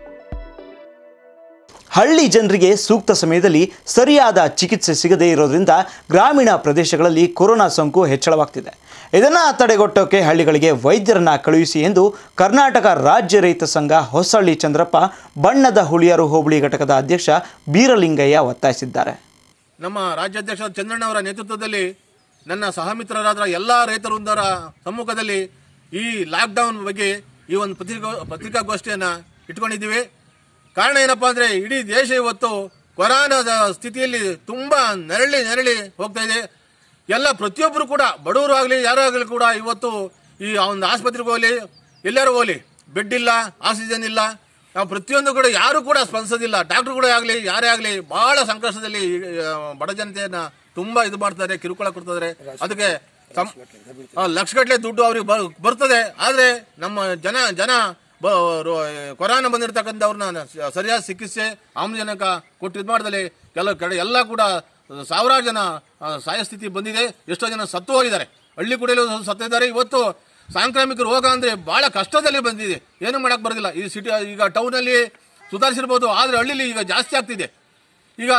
ಹಳ್ಳಿ ಜನರಿಗೆ ಸೂಕ್ತ ಸಮಯದಲ್ಲಿ ಸರಿಯಾದ ಚಿಕಿತ್ಸೆ ಸಿಗದೇ ಇರೋದ್ರಿಂದ ಗ್ರಾಮೀಣ ಪ್ರದೇಶಗಳಲ್ಲಿ ಕೊರೋನಾ ಸೋಂಕು ಹೆಚ್ಚಳವಾಗ್ತಿದೆ ಇದನ್ನು ತಡೆಗಟ್ಟೋಕೆ ಹಳ್ಳಿಗಳಿಗೆ ವೈದ್ಯರನ್ನ ಕಳುಹಿಸಿ ಎಂದು ಕರ್ನಾಟಕ ರಾಜ್ಯ ರೈತ ಸಂಘ ಹೊಸಳ್ಳಿ ಚಂದ್ರಪ್ಪ ಬಣ್ಣದ ಹುಳಿಯಾರು ಹೋಬಳಿ ಘಟಕದ ಅಧ್ಯಕ್ಷ ಬೀರಲಿಂಗಯ್ಯ ಒತ್ತಾಯಿಸಿದ್ದಾರೆ
ನಮ್ಮ ರಾಜ್ಯಾಧ್ಯಕ್ಷ ಚಂದ್ರಣ್ಣವರ ನೇತೃತ್ವದಲ್ಲಿ ನನ್ನ ಸಹಮಿತ್ರರಾದ ಎಲ್ಲ ರೈತ ವೃಂದರ ಸಮ್ಮುಖದಲ್ಲಿ ಈ ಲಾಕ್ಡೌನ್ ಬಗ್ಗೆ ಈ ಒಂದು ಪತ್ರಿಕಾ ಪತ್ರಿಕಾಗೋಷ್ಠಿಯನ್ನು ಇಟ್ಕೊಂಡಿದ್ದೀವಿ ಕಾರಣ ಏನಪ್ಪಾ ಅಂದರೆ ಇಡೀ ದೇಶ ಇವತ್ತು ಕೊರೋನಾದ ಸ್ಥಿತಿಯಲ್ಲಿ ತುಂಬ ನೆರಳಿ ನೆರಳಿ ಹೋಗ್ತಾ ಇದೆ ಎಲ್ಲ ಪ್ರತಿಯೊಬ್ಬರು ಕೂಡ ಬಡವರು ಆಗಲಿ ಯಾರೇ ಆಗಲಿ ಕೂಡ ಇವತ್ತು ಈ ಒಂದು ಆಸ್ಪತ್ರೆಗೆ ಹೋಗಲಿ ಎಲ್ಲರೂ ಹೋಗಲಿ ಬೆಡ್ ಇಲ್ಲ ಆಕ್ಸಿಜನ್ ಇಲ್ಲ ನಾವು ಪ್ರತಿಯೊಂದು ಕೂಡ ಯಾರು ಕೂಡ ಸ್ಪಂದಿಸೋದಿಲ್ಲ ಡಾಕ್ಟರ್ಗಳೇ ಆಗಲಿ ಯಾರೇ ಆಗಲಿ ಬಹಳ ಸಂಕಷ್ಟದಲ್ಲಿ ಆ, ಬಡ ಜನತೆಯನ್ನ ತುಂಬಾ ಇದು ಮಾಡ್ತಾರೆ ಕಿರುಕುಳ ಕೊಡ್ತಾರೆ ಅದಕ್ಕೆ ಸಂ- ಆ, ಲಕ್ಷಗಟ್ಟಲೆ ದುಡ್ಡು ಅವ್ರಿಗೆ ಬ- ಬರ್ತದೆ ಆದ್ರೆ ನಮ್ಮ ಜನ ಜನ ಬ- ರೋ- ಕೊರೋನಾ ಬಂದಿರತಕ್ಕಂಥವ್ರನ್ನ ಸರಿಯಾದ ಚಿಕಿತ್ಸೆ ಆಮ್ಲಜನಕ ಕೊಟ್ಟು ಇದು ಮಾಡ್ದಲ್ಲಿ ಕೆಲವು ಕಡೆ ಎಲ್ಲ ಕೂಡ ಸಾವಿರಾರು ಜನ ಆ, ಸಾಯೋ ಸ್ಥಿತಿ ಬಂದಿದೆ ಎಷ್ಟೋ ಜನ ಸತ್ತು ಹೋಗಿದ್ದಾರೆ ಹಳ್ಳಿ ಕೂಡಲೂ ಸತ್ತಿದ್ದಾರೆ ಇವತ್ತು ಸಾಂಕ್ರಾಮಿಕ ರೋಗ ಅಂದ್ರೆ ಬಹಳ ಕಷ್ಟದಲ್ಲಿ ಬಂದಿದೆ ಏನು ಮಾಡಕ್ ಬರೋದಿಲ್ಲ ಈ ಸಿಟಿ ಈಗ ಟೌನಲ್ಲಿ ಸುಧಾರಿಸಿರ್ಬೋದು ಆದ್ರೆ ಹಳ್ಳಿಲಿ ಈಗ ಜಾಸ್ತಿ ಆಗ್ತಿದೆ ಈಗ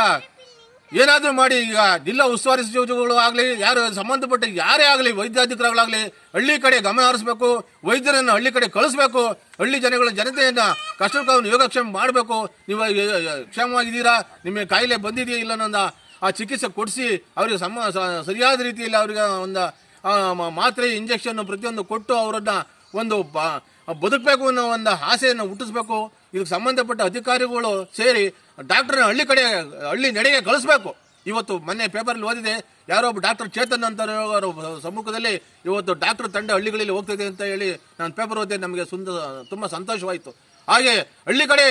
ಏನಾದರೂ ಮಾಡಿ ಈಗ ಜಿಲ್ಲಾ ಉಸ್ತುವಾರಿ ಸಚಿವರುಗಳು ಆಗಲಿ ಯಾರು ಸಂಬಂಧಪಟ್ಟ ಯಾರೇ ಆಗಲಿ ವೈದ್ಯಾಧಿಕಾರಿಗಳಾಗಲಿ ಹಳ್ಳಿ ಕಡೆ ಗಮನ ಹರಿಸಬೇಕು ವೈದ್ಯರನ್ನು ಹಳ್ಳಿ ಕಡೆ ಕಳಿಸ್ಬೇಕು ಹಳ್ಳಿ ಜನಗಳ ಜನತೆಯನ್ನ ಕಷ್ಟವನ್ನು ಯೋಗಕ್ಷೇಮ ಮಾಡಬೇಕು ನೀವು ಯ- ಯ- ಕ್ಷೇಮವಾಗಿದ್ದೀರಾ ನಿಮಗೆ ಕಾಯಿಲೆ ಬಂದಿದೆಯಾ ಇಲ್ಲ ಅನ್ನೋದ ಆ ಚಿಕಿತ್ಸೆ ಕೊಡಿಸಿ ಅವರಿಗೆ ಸಮ ಸ- ಸರಿಯಾದ ರೀತಿಯಲ್ಲಿ ಅವರಿಗೆ ಒಂದು ಆ, ಮ- ಮಾತ್ರೆ ಇಂಜೆಕ್ಷನ್ ಪ್ರತಿಯೊಂದು ಕೊಟ್ಟು ಅವರನ್ನ ಒಂದು ಬ- ಬದುಕಬೇಕು ಅನ್ನೋ ಒಂದು ಆಸೆಯನ್ನು ಹುಟ್ಟಿಸ್ಬೇಕು ಇದಕ್ಕೆ ಸಂಬಂಧಪಟ್ಟ ಅಧಿಕಾರಿಗಳು ಸೇರಿ ಡಾಕ್ಟರ್ನ ಹಳ್ಳಿ ಕಡೆ ಹಳ್ಳಿ ನಡೆಗೆ ಕಳಿಸ್ಬೇಕು ಇವತ್ತು ಮೊನ್ನೆ ಪೇಪರಲ್ಲಿ ಓದಿದೆ ಯಾರೋ ಒಬ್ಬ ಡಾಕ್ಟರ್ ಚೇತನ್ ಅಂತ ಅವರ ಸಮ್ಮುಖದಲ್ಲಿ ಇವತ್ತು ಡಾಕ್ಟರ್ ತಂಡ ಹಳ್ಳಿಗಳಲ್ಲಿ ಹೋಗ್ತಿದೆ ಅಂತ ಹೇಳಿ ನಾನು ಪೇಪರ್ ಓದಿದೆ ನಮಗೆ ಸುಂದ ತುಂಬ ಸಂತೋಷವಾಯಿತು ಹಾಗೆ ಹಳ್ಳಿ ಕಡೆ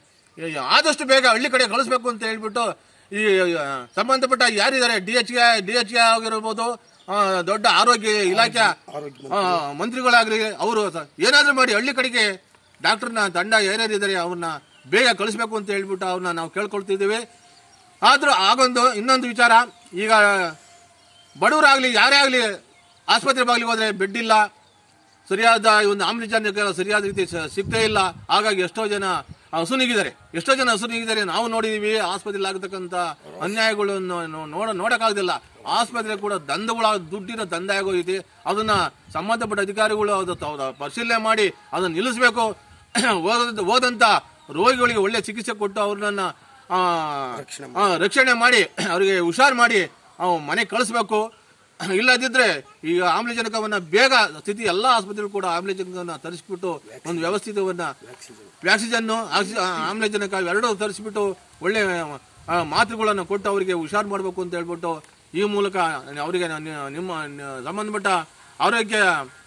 ಆದಷ್ಟು ಬೇಗ ಹಳ್ಳಿ ಕಡೆ ಕಳಿಸ್ಬೇಕು ಅಂತ ಹೇಳ್ಬಿಟ್ಟು ಈ ಆ, ಸಂಬಂಧಪಟ್ಟ ಯಾರಿದ್ದಾರೆ ಡಿ ಎಚ್ ಡಿ ಎಚ್ ಆಗಿರ್ಬೋದು ಆ, ದೊಡ್ಡ ಆರೋಗ್ಯ ಇಲಾಖೆ ಆ, ಮಂತ್ರಿಗಳಾಗ್ಲಿ ಅವರು ಏನಾದರೂ ಮಾಡಿ ಹಳ್ಳಿ ಕಡೆಗೆ ಡಾಕ್ಟರ್ನ ತಂಡ ಯಾರ್ಯಾರಿದ್ದಾರೆ ಅವ್ರನ್ನ ಬೇಗ ಕಳಿಸ್ಬೇಕು ಅಂತ ಹೇಳ್ಬಿಟ್ಟು ಅವ್ರನ್ನ ನಾವು ಕೇಳ್ಕೊಳ್ತಿದ್ದೀವಿ ಆದರೂ ಆಗೊಂದು ಇನ್ನೊಂದು ವಿಚಾರ ಈಗ ಬಡವರಾಗಲಿ ಯಾರೇ ಆಗಲಿ ಆಸ್ಪತ್ರೆ ಬಾಗಿಲಿಗೆ ಹೋದರೆ ಬೆಡ್ ಇಲ್ಲ ಸರಿಯಾದ ಈ ಒಂದು ಆಮ್ಲಜನಕ ಸರಿಯಾದ ರೀತಿ ಸ- ಸಿಗ್ತೇ ಇಲ್ಲ ಹಾಗಾಗಿ ಎಷ್ಟೋ ಜನ ಹಸುನಿಗಿದ್ದಾರೆ ಎಷ್ಟೋ ಜನ ಹಸುನಿಗಿದ್ದಾರೆ ನಾವು ನೋಡಿದೀವಿ ಆಸ್ಪತ್ರೆಯಲ್ಲಿ ಆಗತಕ್ಕಂಥ ಅನ್ಯಾಯಗಳನ್ನು ನೋ- ನೋಡ ನೋಡೋಕ್ಕಾಗೋದಿಲ್ಲ ಆಸ್ಪತ್ರೆ ಕೂಡ ದಂಧಗಳ ದುಡ್ಡಿನ ದಂಧೆ ಆಗೋಗಿದೆ ಅದನ್ನ ಸಂಬಂಧಪಟ್ಟ ಅಧಿಕಾರಿಗಳು ಅದು ತ- ಪರಿಶೀಲನೆ ಮಾಡಿ ಅದನ್ನು ನಿಲ್ಲಿಸಬೇಕು ಓದಂತ ಓದಂತ ರೋಗಿಗಳಿಗೆ ಒಳ್ಳೆ ಚಿಕಿತ್ಸೆ ಕೊಟ್ಟು ಅವ್ರನ್ನ ಆ, ಆ, ರಕ್ಷಣೆ ಮಾಡಿ ಅವರಿಗೆ ಹುಷಾರು ಮಾಡಿ ಅವ್ ಮನೆಗೆ ಕಳಿಸ್ಬೇಕು ಇಲ್ಲದಿದ್ರೆ ಈಗ ಆಮ್ಲಜನಕವನ್ನ ಬೇಗ ಸ್ಥಿತಿ ಎಲ್ಲ ಆಸ್ಪತ್ರೆಗಳು ಕೂಡ ಆಮ್ಲಜನಕವನ್ನ ತರಿಸ್ಬಿಟ್ಟು ಒಂದು ವ್ಯವಸ್ಥಿತವನ್ನ ವ್ಯಾಕ್ಸಿಜನ್ನು ಆಕ್ಸಿ ಆಮ್ಲಜನಕ ಎರಡೂ ತರಿಸ್ಬಿಟ್ಟು ಒಳ್ಳೆ ಆ, ಮಾತ್ರೆಗಳನ್ನು ಕೊಟ್ಟು ಅವರಿಗೆ ಹುಷಾರು ಮಾಡಬೇಕು ಅಂತ ಹೇಳ್ಬಿಟ್ಟು ಈ ಮೂಲಕ ಅವರಿಗೆ ನ- ನಿಮ್ಮ ನ- ಸಂಬಂಧಪಟ್ಟ ಆರೋಗ್ಯ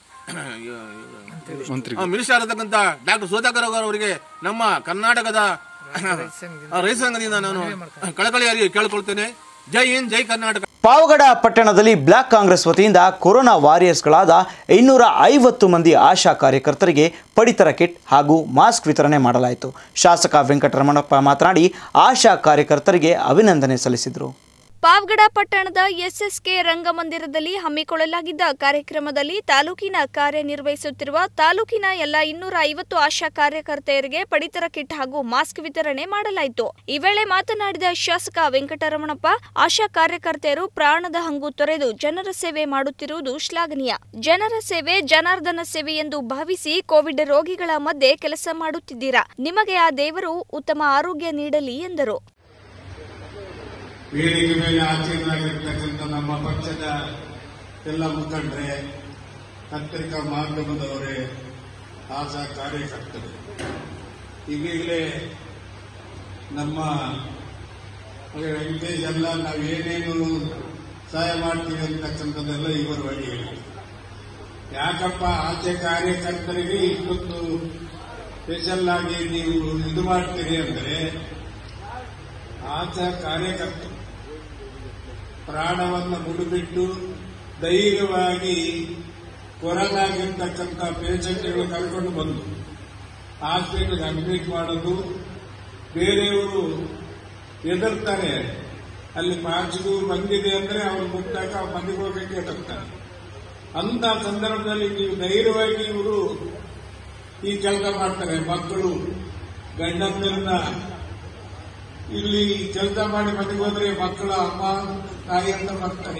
ಆ, ಮಿನಿಸ್ಟರ್ ಆಗಿರ್ತಕ್ಕಂಥ ಡಾಕ್ಟರ್ ಸುಧಾಕರ್ ಅವರಿಗೆ ನಮ್ಮ ಕರ್ನಾಟಕದ ಆ, ರೈತ ಸಂಘದಿಂದ ನಾನು ಕಳಕಳಿಯಾಗಿ ಕೇಳ್ಕೊಳ್ತೇನೆ ಜೈ ಹಿಂದ್ ಜೈ ಕರ್ನಾಟಕ
ಪಾವಗಡ ಪಟ್ಟಣದಲ್ಲಿ ಬ್ಲಾಕ್ ಕಾಂಗ್ರೆಸ್ ವತಿಯಿಂದ ಕೊರೋನಾ ವಾರಿಯರ್ಸ್ಗಳಾದ ಐನೂರ ಐವತ್ತು ಮಂದಿ ಆಶಾ ಕಾರ್ಯಕರ್ತರಿಗೆ ಪಡಿತರ ಕಿಟ್ ಹಾಗೂ ಮಾಸ್ಕ್ ವಿತರಣೆ ಮಾಡಲಾಯಿತು ಶಾಸಕ ವೆಂಕಟರಮಣಪ್ಪ ಮಾತನಾಡಿ ಆಶಾ ಕಾರ್ಯಕರ್ತರಿಗೆ ಅಭಿನಂದನೆ ಸಲ್ಲಿಸಿದರು
ಪಾವಗಡ ಪಟ್ಟಣದ ಎಸ್ಎಸ್ಕೆ ರಂಗಮಂದಿರದಲ್ಲಿ ಹಮ್ಮಿಕೊಳ್ಳಲಾಗಿದ್ದ ಕಾರ್ಯಕ್ರಮದಲ್ಲಿ ತಾಲೂಕಿನ ಕಾರ್ಯನಿರ್ವಹಿಸುತ್ತಿರುವ ತಾಲೂಕಿನ ಎಲ್ಲ ಇನ್ನೂರ ಐವತ್ತು ಆಶಾ ಕಾರ್ಯಕರ್ತೆಯರಿಗೆ ಪಡಿತರ ಕಿಟ್ ಹಾಗೂ ಮಾಸ್ಕ್ ವಿತರಣೆ ಮಾಡಲಾಯಿತು ಈ ವೇಳೆ ಮಾತನಾಡಿದ ಶಾಸಕ ವೆಂಕಟರಮಣಪ್ಪ ಆಶಾ ಕಾರ್ಯಕರ್ತೆಯರು ಪ್ರಾಣದ ಹಂಗು ತೊರೆದು ಜನರ ಸೇವೆ ಮಾಡುತ್ತಿರುವುದು ಶ್ಲಾಘನೀಯ ಜನರ ಸೇವೆ ಜನಾರ್ದನ ಸೇವೆ ಎಂದು ಭಾವಿಸಿ ಕೋವಿಡ್ ರೋಗಿಗಳ ಮಧ್ಯೆ ಕೆಲಸ ಮಾಡುತ್ತಿದ್ದೀರಾ ನಿಮಗೆ ಆ ದೇವರು ಉತ್ತಮ ಆರೋಗ್ಯ ನೀಡಲಿ ಎಂದರು
ವೇದಿಕೆ ಮೇಲೆ ಆಚರಣೆಯಾಗಿರ್ತಕ್ಕಂಥ ನಮ್ಮ ಪಕ್ಷದ ಎಲ್ಲ ಮುಖಂಡರೇ ಪತ್ರಿಕಾ ಮಾಧ್ಯಮದವರೇ ಆಶಾ ಕಾರ್ಯಕರ್ತರು ಈಗೀಗಲೇ ನಮ್ಮ ವೆಂಕಟೇಶ್ ಎಲ್ಲ ನಾವು ಏನೇನು ಸಹಾಯ ಮಾಡ್ತೀವಿ ಅಂತಕ್ಕಂಥದ್ದೆಲ್ಲ ಇವರು ಬಳಿ ಹೇಳಿ ಯಾಕಪ್ಪ ಆಚೆ ಕಾರ್ಯಕರ್ತರಿಗೆ ಇಷ್ಟೊಂದು ಸ್ಪೆಷಲ್ ಆಗಿ ನೀವು ಇದು ಮಾಡ್ತೀರಿ ಅಂದ್ರೆ ಆಚಾ ಕಾರ್ಯಕರ್ತರು ಪ್ರಾಣವನ್ನು ಮುಡಿಬಿಟ್ಟು ಧೈರ್ಯವಾಗಿ ಕೊರೋನಾಗಿರ್ತಕ್ಕಂಥ ಪೇಷಂಟ್ಗಳು ಕರ್ಕೊಂಡು ಬಂದು ಹಾಸ್ಪಿಟಲ್ಗೆ ಅಡ್ಮಿಟ್ ಮಾಡೋದು ಬೇರೆಯವರು ಎದುರ್ತಾರೆ ಅಲ್ಲಿ ಪಾಸಿಟಿವ್ ಬಂದಿದೆ ಅಂದ್ರೆ ಅವ್ರು ಮುಟ್ಟಾಕ ಮನೆಗೆ ಹೋಗಕ್ಕೆ ಎದುರ್ತಾರೆ ಅಂತ ಸಂದರ್ಭದಲ್ಲಿ ನೀವು ಧೈರ್ಯವಾಗಿ ಇವರು ಈ ಕೆಲಸ ಮಾಡ್ತಾರೆ ಮಕ್ಕಳು ಗಂಡಂದಿರನ್ನ ಇಲ್ಲಿ ಕೆಲಸ ಮಾಡಿ ಮನೆಗೆ ಹೋದ್ರೆ ಮಕ್ಕಳ ಅಮ್ಮ ತಾಯಿ ಅಂತ ಬರ್ತಾರೆ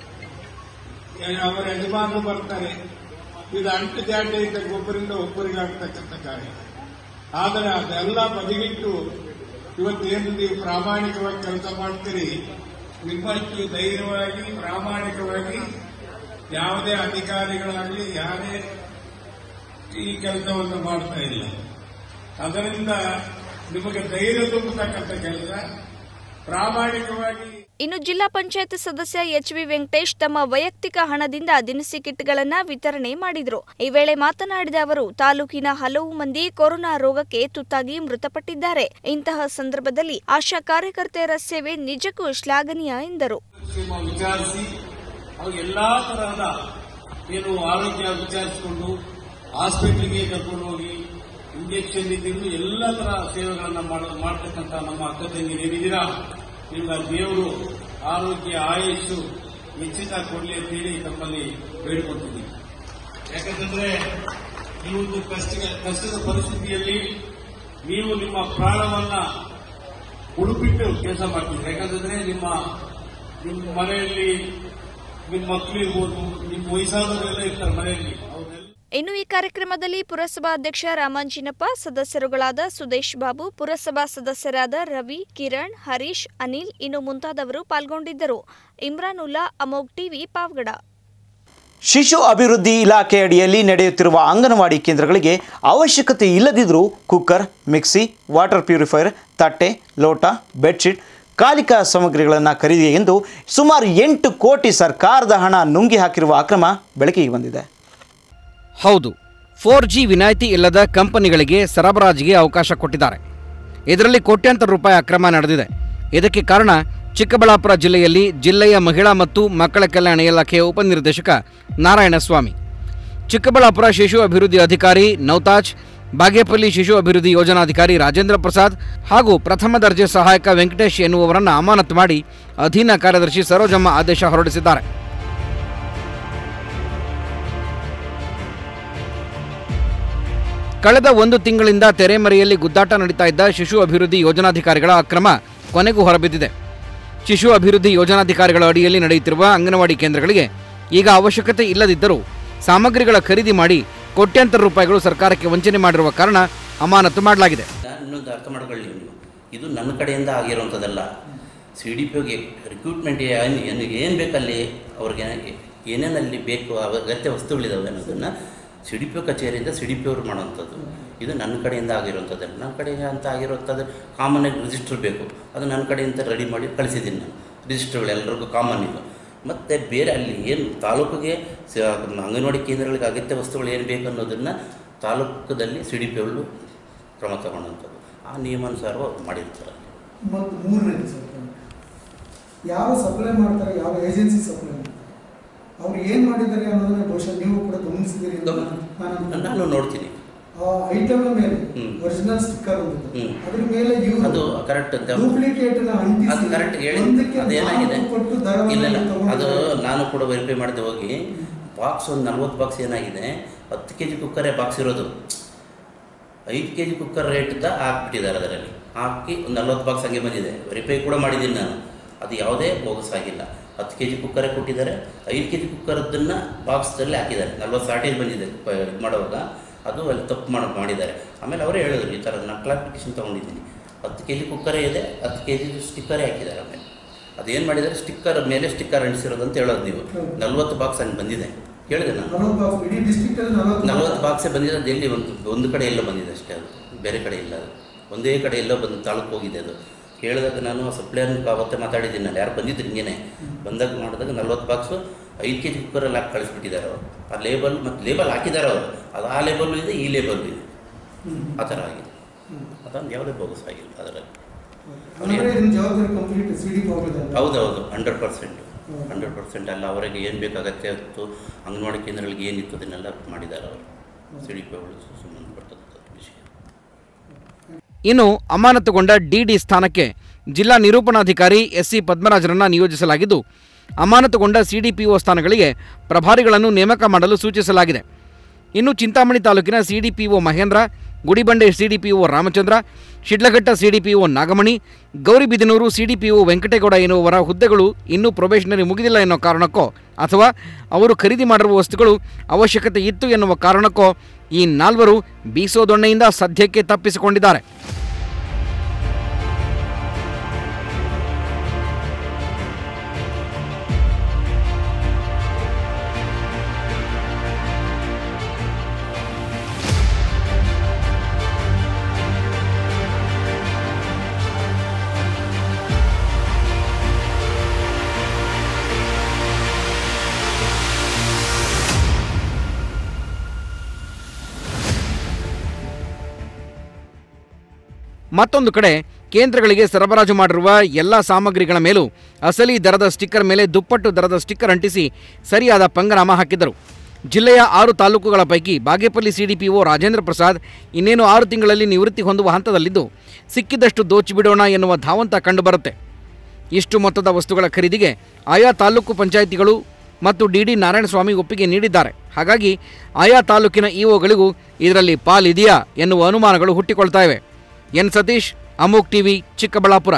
ಅವರ ಯಜಮಾನರು ಬರ್ತಾರೆ ಇದು ಅಂಟು ಜಾಡ್ಯ ಇದ್ದಾಗ ಒಬ್ಬರಿಂದ ಒಬ್ಬರಿಗೆ ಆಗ್ತಕ್ಕಂಥ ಕಾರ್ಯ ಆದರೆ ಅದೆಲ್ಲ ಬದಿಗಿಟ್ಟು ಇವತ್ತೇನು ನೀವು ಪ್ರಾಮಾಣಿಕವಾಗಿ ಕೆಲಸ ಮಾಡ್ತೀರಿ ನಿಮ್ಮಷ್ಟು ಧೈರ್ಯವಾಗಿ ಪ್ರಾಮಾಣಿಕವಾಗಿ ಯಾವುದೇ ಅಧಿಕಾರಿಗಳಾಗಲಿ ಯಾರೇ ಈ ಕೆಲಸವನ್ನು ಮಾಡ್ತಾ ಇಲ್ಲ ಅದರಿಂದ ನಿಮಗೆ ಧೈರ್ಯ ತುಂಬತಕ್ಕಂಥ ಕೆಲಸ ಪ್ರಾಮಾಣಿಕವಾಗಿ
ಇನ್ನು ಜಿಲ್ಲಾ ಪಂಚಾಯತ್ ಸದಸ್ಯ ಎಚ್ ವಿ ವೆಂಕಟೇಶ್ ತಮ್ಮ ವೈಯಕ್ತಿಕ ಹಣದಿಂದ ದಿನಸಿ ಕಿಟ್ಗಳನ್ನ ವಿತರಣೆ ಮಾಡಿದರು ಈ ವೇಳೆ ಮಾತನಾಡಿದ ಅವರು ತಾಲೂಕಿನ ಹಲವು ಮಂದಿ ಕೊರೋನಾ ರೋಗಕ್ಕೆ ತುತ್ತಾಗಿ ಮೃತಪಟ್ಟಿದ್ದಾರೆ ಇಂತಹ ಸಂದರ್ಭದಲ್ಲಿ ಆಶಾ ಕಾರ್ಯಕರ್ತೆಯರ ಸೇವೆ ನಿಜಕ್ಕೂ ಶ್ಲಾಘನೀಯ ಎಂದರು
ಕ್ಷೇಮ ವಿಚಾರಿಸಿ ಅವ್ರು ಎಲ್ಲಾ ತರಹದ ಏನು ಆರೋಗ್ಯ ವಿಚಾರಿಸಿಕೊಂಡು ಹಾಸ್ಪಿಟ್ಲಿಗೆ ಕರ್ಕೊಂಡು ಹೋಗಿ ಇಂಜೆಕ್ಷನ್ ಇದ್ದಿದ್ದು ಎಲ್ಲ ತರ ಸೇವೆಗಳನ್ನ ಮಾಡ- ಮಾಡ್ತಕ್ಕಂಥ ನಮ್ಮ ಅಕ್ಕ ತಂಗಿರು ಏನಿದ್ದೀರಾ ನಿಮ್ಗೆ ದೇವರು ಆರೋಗ್ಯ ಆಯುಷು ಹೆಚ್ಚಿನ ಕೊಡಲಿ ಅಂತೇಳಿ ತಮ್ಮಲ್ಲಿ ಬೇಡಿಕೊಳ್ತೀನಿ ಯಾಕಂತಂದ್ರೆ ಈ ಒಂದು ಕಷ್ಟ ಕಷ್ಟದ ಪರಿಸ್ಥಿತಿಯಲ್ಲಿ ನೀವು ನಿಮ್ಮ ಪ್ರಾಣವನ್ನ ಉಡುಪಿಟ್ಟು ಕೆಲಸ ಮಾಡ್ತೀವಿ ಯಾಕಂತಂದ್ರೆ ನಿಮ್ಮ ನಿಮ್ಮ ಮನೆಯಲ್ಲಿ ನಿಮ್ಮ ಮಕ್ಕಳು ಇರ್ಬೋದು ನಿಮ್ಮ ವಯಸ್ಸಾದವರೆಲ್ಲ ಇರ್ತಾರೆ ಮನೆಯಲ್ಲಿ ಅವ್ರನ್ನೆಲ್ಲ
ಇನ್ನು ಈ ಕಾರ್ಯಕ್ರಮದಲ್ಲಿ ಪುರಸಭಾ ಅಧ್ಯಕ್ಷ ರಾಮಾಂಜಿನಪ್ಪ ಸದಸ್ಯರುಗಳಾದ ಸುದೇಶ್ ಬಾಬು ಪುರಸಭಾ ಸದಸ್ಯರಾದ ರವಿ ಕಿರಣ್ ಹರೀಶ್ ಅನಿಲ್ ಇನ್ನು ಮುಂತಾದವರು ಪಾಲ್ಗೊಂಡಿದ್ದರು ಇಮ್ರಾನ್ ಉಲ್ಲಾ ಅಮೋಗ್ ಟಿವಿ ಪಾವಗಡ
ಶಿಶು ಅಭಿವೃದ್ಧಿ ಇಲಾಖೆ ಅಡಿಯಲ್ಲಿ ನಡೆಯುತ್ತಿರುವ ಅಂಗನವಾಡಿ ಕೇಂದ್ರಗಳಿಗೆ ಅವಶ್ಯಕತೆ ಇಲ್ಲದಿದ್ದರೂ ಕುಕ್ಕರ್ ಮಿಕ್ಸಿ ವಾಟರ್ ಪ್ಯೂರಿಫೈಯರ್ ತಟ್ಟೆ ಲೋಟ ಬೆಡ್ಶೀಟ್ ಕಾಲಿಕಾ ಸಾಮಗ್ರಿಗಳನ್ನು ಖರೀದಿ ಎಂದು ಸುಮಾರು ಎಂಟು ಕೋಟಿ ಸರ್ಕಾರದ ಹಣ ನುಂಗಿ ಹಾಕಿರುವ ಅಕ್ರಮ ಬೆಳಕಿಗೆ ಬಂದಿದೆ
ಹೌದು ಫೋರ್ ಜಿ ವಿನಾಯಿತಿ ಇಲ್ಲದ ಕಂಪನಿಗಳಿಗೆ ಸರಬರಾಜಿಗೆ ಅವಕಾಶ ಕೊಟ್ಟಿದ್ದಾರೆ ಇದರಲ್ಲಿ ಕೋಟ್ಯಾಂತರ ರೂಪಾಯಿ ಅಕ್ರಮ ನಡೆದಿದೆ ಇದಕ್ಕೆ ಕಾರಣ ಚಿಕ್ಕಬಳ್ಳಾಪುರ ಜಿಲ್ಲೆಯಲ್ಲಿ ಜಿಲ್ಲೆಯ ಮಹಿಳಾ ಮತ್ತು ಮಕ್ಕಳ ಕಲ್ಯಾಣ ಇಲಾಖೆಯ ಉಪನಿರ್ದೇಶಕ ನಾರಾಯಣಸ್ವಾಮಿ ಚಿಕ್ಕಬಳ್ಳಾಪುರ ಶಿಶು ಅಭಿವೃದ್ಧಿ ಅಧಿಕಾರಿ ನೌತಾಜ್ ಬಾಗೇಪಲ್ಲಿ ಶಿಶು ಅಭಿವೃದ್ಧಿ ಯೋಜನಾಧಿಕಾರಿ ರಾಜೇಂದ್ರ ಪ್ರಸಾದ್ ಹಾಗೂ ಪ್ರಥಮ ದರ್ಜೆ ಸಹಾಯಕ ವೆಂಕಟೇಶ್ ಎನ್ನುವವರನ್ನು ಅಮಾನತು ಮಾಡಿ ಅಧೀನ ಕಾರ್ಯದರ್ಶಿ ಸರೋಜಮ್ಮ ಆದೇಶ ಹೊರಡಿಸಿದ್ದಾರೆ ಕಳೆದ ಒಂದು ತಿಂಗಳಿಂದ ತೆರೆಮರೆಯಲ್ಲಿ ಗುದ್ದಾಟ ನಡೀತಾ ಇದ್ದ ಶಿಶು ಅಭಿವೃದ್ಧಿ ಯೋಜನಾಧಿಕಾರಿಗಳ ಅಕ್ರಮ ಕೊನೆಗೂ ಹೊರಬಿದ್ದಿದೆ ಶಿಶು ಅಭಿವೃದ್ಧಿ ಯೋಜನಾಧಿಕಾರಿಗಳ ಅಡಿಯಲ್ಲಿ ನಡೆಯುತ್ತಿರುವ ಅಂಗನವಾಡಿ ಕೇಂದ್ರಗಳಿಗೆ ಈಗ ಅವಶ್ಯಕತೆ ಇಲ್ಲದಿದ್ದರೂ ಸಾಮಗ್ರಿಗಳ ಖರೀದಿ ಮಾಡಿ ಕೋಟ್ಯಾಂತರ ರೂಪಾಯಿಗಳು ಸರ್ಕಾರಕ್ಕೆ ವಂಚನೆ ಮಾಡಿರುವ ಕಾರಣ ಅಮಾನತು ಮಾಡಲಾಗಿದೆ
ಇನ್ನೊಂದು ಅರ್ಥ ಮಾಡ್ಕೊಳ್ಳಿ ನೀವು ಇದು ನನ್ನ ಕಡೆಯಿಂದ ಆಗಿರುವಂಥದ್ದಲ್ಲ ಸಿ ಡಿ ಪಿ ಒಗೆ ರಿಕ್ರೂಟ್ಮೆಂಟ್ ಏನು ಏನು ಏನು ಬೇಕಲ್ಲಿ ಅವ್ರಿಗೆ ಏನೇನಲ್ಲಿ ಬೇಕು ಅಗತ್ಯ ವಸ್ತುಗಳಿದಾವೆ ಅನ್ನೋದನ್ನು ಸಿ ಡಿ ಪಿ ಒ ಕಚೇರಿಯಿಂದ ಸಿ ಡಿ ಪಿ ಅವ್ರು ಮಾಡೋವಂಥದ್ದು ಇದು ನನ್ನ ಕಡೆಯಿಂದ ಆಗಿರುವಂಥದ್ದಲ್ಲ ನನ್ನ ಕಡೆ ಅಂತ ಆಗಿರುವಂಥದ್ದು ಕಾಮನಾಗಿ ರಿಜಿಸ್ಟರ್ ಬೇಕು ಅದು ನನ್ನ ಕಡೆಯಿಂದ ರೆಡಿ ಮಾಡಿ ಕಳಿಸಿದ್ದೀನಿ ನಾನು ರಿಜಿಸ್ಟರ್ಗಳು ಎಲ್ಲರಿಗೂ ಕಾಮನ್ ಇದು ಮತ್ತು ಬೇರೆ ಅಲ್ಲಿ ಏನು ತಾಲೂಕಿಗೆ ಸ- ಅಂಗನವಾಡಿ ಕೇಂದ್ರಗಳಿಗೆ ಅಗತ್ಯ ವಸ್ತುಗಳು ಏನು ಬೇಕು ಅನ್ನೋದನ್ನು ತಾಲೂಕದಲ್ಲಿ ಸಿ ಡಿ ಪಿ ಅವರು ಕ್ರಮ ತಗೊಂಡಂಥದ್ದು ಆ ನಿಯಮಾನುಸಾರ ಅವ್ರು ಮಾಡಿರ್ತಾರೆ
ಮತ್ತು ಮೂರನೇದು ಸರ್ ಯಾರು ಸಪ್ಲೈ ಮಾಡ್ತಾರೆ ಯಾವ ಏಜೆನ್ಸಿ ಸಪ್ಲೈ ಮಾಡ್ತಾರೆ ಅವ್ರು ಏನು ಮಾಡಿದ್ದಾರೆ ಅನ್ನೋದನ್ನ ಬಹುಶಃ ನೀವು ಕೂಡ ಗಮನಿಸಿದ್ದೀರಿ ಅಂತ ನಾನು
ನಾನು ನೋಡ್ತೀನಿ
ಆ ಐಟಮ್ ಮೇಲೆ
ಹ್ಮ್.
ಒರಿಜಿನಲ್ ಸ್ಟಿಕ್ಕರ್ ಒಂದು
ಹ್ಮ್.
ಅದ್ರ ಮೇಲೆ ಇವರು
ಅದು ಕರೆಕ್ಟ್ ಅಂತ
ಡೂಪ್ಲಿಕೇಟ್ ನ ಅಂಟಿಸಿ
ಅದು ಕರೆಕ್ಟ್ ಹೇಳಿ
ಒಂದಕ್ಕೆ
ಅದೇನಾಗಿದೆ
ನಾಲ್ಕು ಪಟ್ಟು ದರವನ್ನು
ಇಲ್ಲ ಇಲ್ಲ
ತಗೊಂಡಿದ್ದಾರೆ.
ಅದು ನಾನು ಕೂಡ ವೆರಿಫೈ ಮಾಡಿದೆ ಹೋಗಿ ಬಾಕ್ಸ್ ಒಂದು ನಲ್ವತ್ತು ಬಾಕ್ಸ್ ಏನಾಗಿದೆ ಹತ್ತು ಕೆ ಜಿ ಕುಕ್ಕರೇ ಬಾಕ್ಸ್ ಇರೋದು ಐದು ಕೆ ಜಿ ಕುಕ್ಕರ್ ರೇಟ್ದ ಹಾಕ್ಬಿಟ್ಟಿದ್ದಾರೆ ಅದರಲ್ಲಿ ಹಾಕಿ ಒಂದು ನಲ್ವತ್ತು ಬಾಕ್ಸ್ ಹಂಗೆ ಬಂದಿದೆ ವೆರಿಫೈ ಕೂಡ ಮಾಡಿದ್ದೀನಿ ನಾನು ಅದು ಯಾವುದೇ ಬೋಗಸ್ ಆಗಿಲ್ಲ ಹತ್ತು ಕೆ ಜಿ ಕುಕ್ಕರೇ ಕೊಟ್ಟಿದ್ದಾರೆ ಐದು ಕೆ ಜಿ ಕುಕ್ಕರದ್ದನ್ನು ಬಾಕ್ಸ್ದಲ್ಲಿ ಹಾಕಿದ್ದಾರೆ ನಲ್ವತ್ತು ಶಾರ್ಟೇಜ್ ಬಂದಿದೆ ಪ- ಇದು ಮಾಡುವಾಗ ಅದು ಅಲ್ಲಿ ತಪ್ಪು ಮಾಡಿ ಮಾಡಿದ್ದಾರೆ ಆಮೇಲೆ ಅವರೇ ಹೇಳಿದ್ರು ಈ ಥರ ನಕಲ್ ಅಪ್ಲಿಕೇಶನ್ ತೊಗೊಂಡಿದ್ದೀನಿ ಹತ್ತು ಕೆ ಜಿ ಕುಕ್ಕರೇ ಇದೆ ಹತ್ತು ಕೆ ಜಿ ಸ್ಟಿಕ್ಕರೇ ಹಾಕಿದ್ದಾರೆ ಆಮೇಲೆ ಅದೇನು ಮಾಡಿದ್ದಾರೆ ಸ್ಟಿಕ್ಕರ್ ಮೇಲೆ ಸ್ಟಿಕ್ಕರ್ ಅಂಟಿಸಿರೋದು ಅಂತ ಹೇಳೋದು ನೀವು ನಲ್ವತ್ತು ಬಾಕ್ಸ್ ಹಂಗೆ ಬಂದಿದೆ ಕೇಳಿದೆ ನಾನು
ನಲವತ್ತು ಬಾಕ್ಸ್ ಇಡೀ ಡಿಸ್ಟ್ರಿಕ್ಟ್ ಅಲ್ಲಿ ನಲವತ್ತು
ನಲ್ವತ್ತು ಬಾಕ್ಸೇ ಬಂದಿದೆ ಅದು ಎಲ್ಲಿ ಒಂದು ಒಂದು ಕಡೆ ಎಲ್ಲೋ ಬಂದಿದೆ ಅಷ್ಟೇ ಅದು ಬೇರೆ ಕಡೆ ಇಲ್ಲ ಅದು ಒಂದೇ ಕಡೆ ಎಲ್ಲೋ ಬಂದು ತಾಲೂಕು ಹೋಗಿದೆ ಅದು ಕೇಳಿದಾಗ ನಾನು ಸಪ್ಲೈಯರ್ನ ಅವತ್ತೇ ಮಾತಾಡಿದ್ದೀನಿ ನಾನು ಯಾರು ಬಂದಿದ್ರು ಹಿಂಗೇನೆ ಬಂದಾಗ ಮಾಡಿದಾಗ ನಲ್ವತ್ತು ಬಾಕ್ಸು ಐದು ಕೆ ಜಿ ಕುಕ್ಕರಲ್ಲಿ ಹಾಕಿ ಕಳಿಸ್ಬಿಟ್ಟಿದ್ದಾರೆ ಅವರು ಆ ಲೇಬಲ್ ಮತ್ತು ಲೇಬಲ್ ಹಾಕಿದ್ದಾರೆ ಅವರು ಅದು ಆ ಲೇಬಲ್ಲು ಇದೆ ಈ ಲೇಬಲ್ಲು ಇದೆ ಆ ಥರ ಆಗಿದೆ ಅದೊಂದು ಯಾವುದೇ ಬೋಗಸ್ ಆಗಿಲ್ಲ ಅದರಲ್ಲಿ
ಅಂದ್ರೆ ಇದನ್ನ ಜವಾಬ್ದಾರಿ ಕಂಪ್ಲೀಟ್ ಸಿ ಡಿ
ಹೌದೌದು ಹಂಡ್ರೆಡ್ ಪರ್ಸೆಂಟ್ ಹಂಡ್ರೆಡ್ ಪರ್ಸೆಂಟ್ ಅಲ್ಲ ಅವರಿಗೆ ಏನು ಬೇಕಾಗತ್ತೆ ಇತ್ತು ಅಂಗನವಾಡಿ ಕೇಂದ್ರಗಳಿಗೆ ಏನಿತ್ತು ಅದನ್ನೆಲ್ಲ ಮಾಡಿದ್ದಾರೆ ಅವರು ಸಿ ಡಿ ಪಿ ಸಂಬಂಧಪಟ್ಟಂಥ ವಿಷಯ
ಇನ್ನು ಅಮಾನತುಗೊಂಡ ಡಿಡಿ ಸ್ಥಾನಕ್ಕೆ ಜಿಲ್ಲಾ ನಿರೂಪಣಾಧಿಕಾರಿ ಎಸ್ಸಿ ಪದ್ಮರಾಜರನ್ನು ನಿಯೋಜಿಸಲಾಗಿದ್ದು ಅಮಾನತುಗೊಂಡ ಸಿಡಿಪಿಒ ಸ್ಥಾನಗಳಿಗೆ ಪ್ರಭಾರಿಗಳನ್ನು ನೇಮಕ ಮಾಡಲು ಸೂಚಿಸಲಾಗಿದೆ ಇನ್ನು ಚಿಂತಾಮಣಿ ತಾಲೂಕಿನ CDPO Mahendra Gudibande CDPO Ramachandra Shidlaghatta CDPO Nagamani Gauribidanur CDPO Venkategowda ಎನ್ನುವರ ಹುದ್ದೆಗಳು ಇನ್ನೂ ಪ್ರೊಬೇಷನರಿ ಮುಗಿದಿಲ್ಲ ಎನ್ನುವ ಕಾರಣಕ್ಕೋ ಅಥವಾ ಅವರು ಖರೀದಿ ಮಾಡಿರುವ ವಸ್ತುಗಳು ಅವಶ್ಯಕತೆ ಇತ್ತು ಎನ್ನುವ ಕಾರಣಕ್ಕೋ ಈ ನಾಲ್ವರು ಬೀಸೋದೊಣ್ಣೆಯಿಂದ ಸದ್ಯಕ್ಕೆ ತಪ್ಪಿಸಿಕೊಂಡಿದ್ದಾರೆ ಮತ್ತೊಂದು ಕಡೆ ಕೇಂದ್ರಗಳಿಗೆ ಸರಬರಾಜು ಮಾಡಿರುವ ಎಲ್ಲ ಸಾಮಗ್ರಿಗಳ ಮೇಲೂ ಅಸಲಿ ದರದ ಸ್ಟಿಕ್ಕರ್ ಮೇಲೆ ದುಪ್ಪಟ್ಟು ದರದ ಸ್ಟಿಕ್ಕರ್ ಅಂಟಿಸಿ ಸರಿಯಾದ ಪಂಗನಾಮ ಹಾಕಿದ್ದರು ಜಿಲ್ಲೆಯ ಆರು ತಾಲೂಕುಗಳ ಪೈಕಿ ಬಾಗೇಪಲ್ಲಿ ಸಿಡಿಪಿಒ ರಾಜೇಂದ್ರ ಪ್ರಸಾದ್ ಇನ್ನೇನು ಆರು ತಿಂಗಳಲ್ಲಿ ನಿವೃತ್ತಿ ಹೊಂದುವ ಹಂತದಲ್ಲಿದ್ದು ಸಿಕ್ಕಿದಷ್ಟು ದೋಚಿಬಿಡೋಣ ಎನ್ನುವ ಧಾವಂತ ಕಂಡುಬರುತ್ತೆ ಇಷ್ಟು ಮೊತ್ತದ ವಸ್ತುಗಳ ಖರೀದಿಗೆ ಆಯಾ ತಾಲೂಕು ಪಂಚಾಯಿತಿಗಳು ಮತ್ತು ಡಿ ಡಿ ನಾರಾಯಣಸ್ವಾಮಿ ಒಪ್ಪಿಗೆ ನೀಡಿದ್ದಾರೆ ಹಾಗಾಗಿ ಆಯಾ ತಾಲೂಕಿನ ಇಒಗಳಿಗೂ ಇದರಲ್ಲಿ ಪಾಲಿದೆಯಾ ಎನ್ನುವ ಅನುಮಾನಗಳು ಹುಟ್ಟಿಕೊಳ್ತಾ ಇವೆ ಎನ್ ಸತೀಶ್ ಅಮೋಕ್ ಟಿವಿ ಚಿಕ್ಕಬಳ್ಳಾಪುರ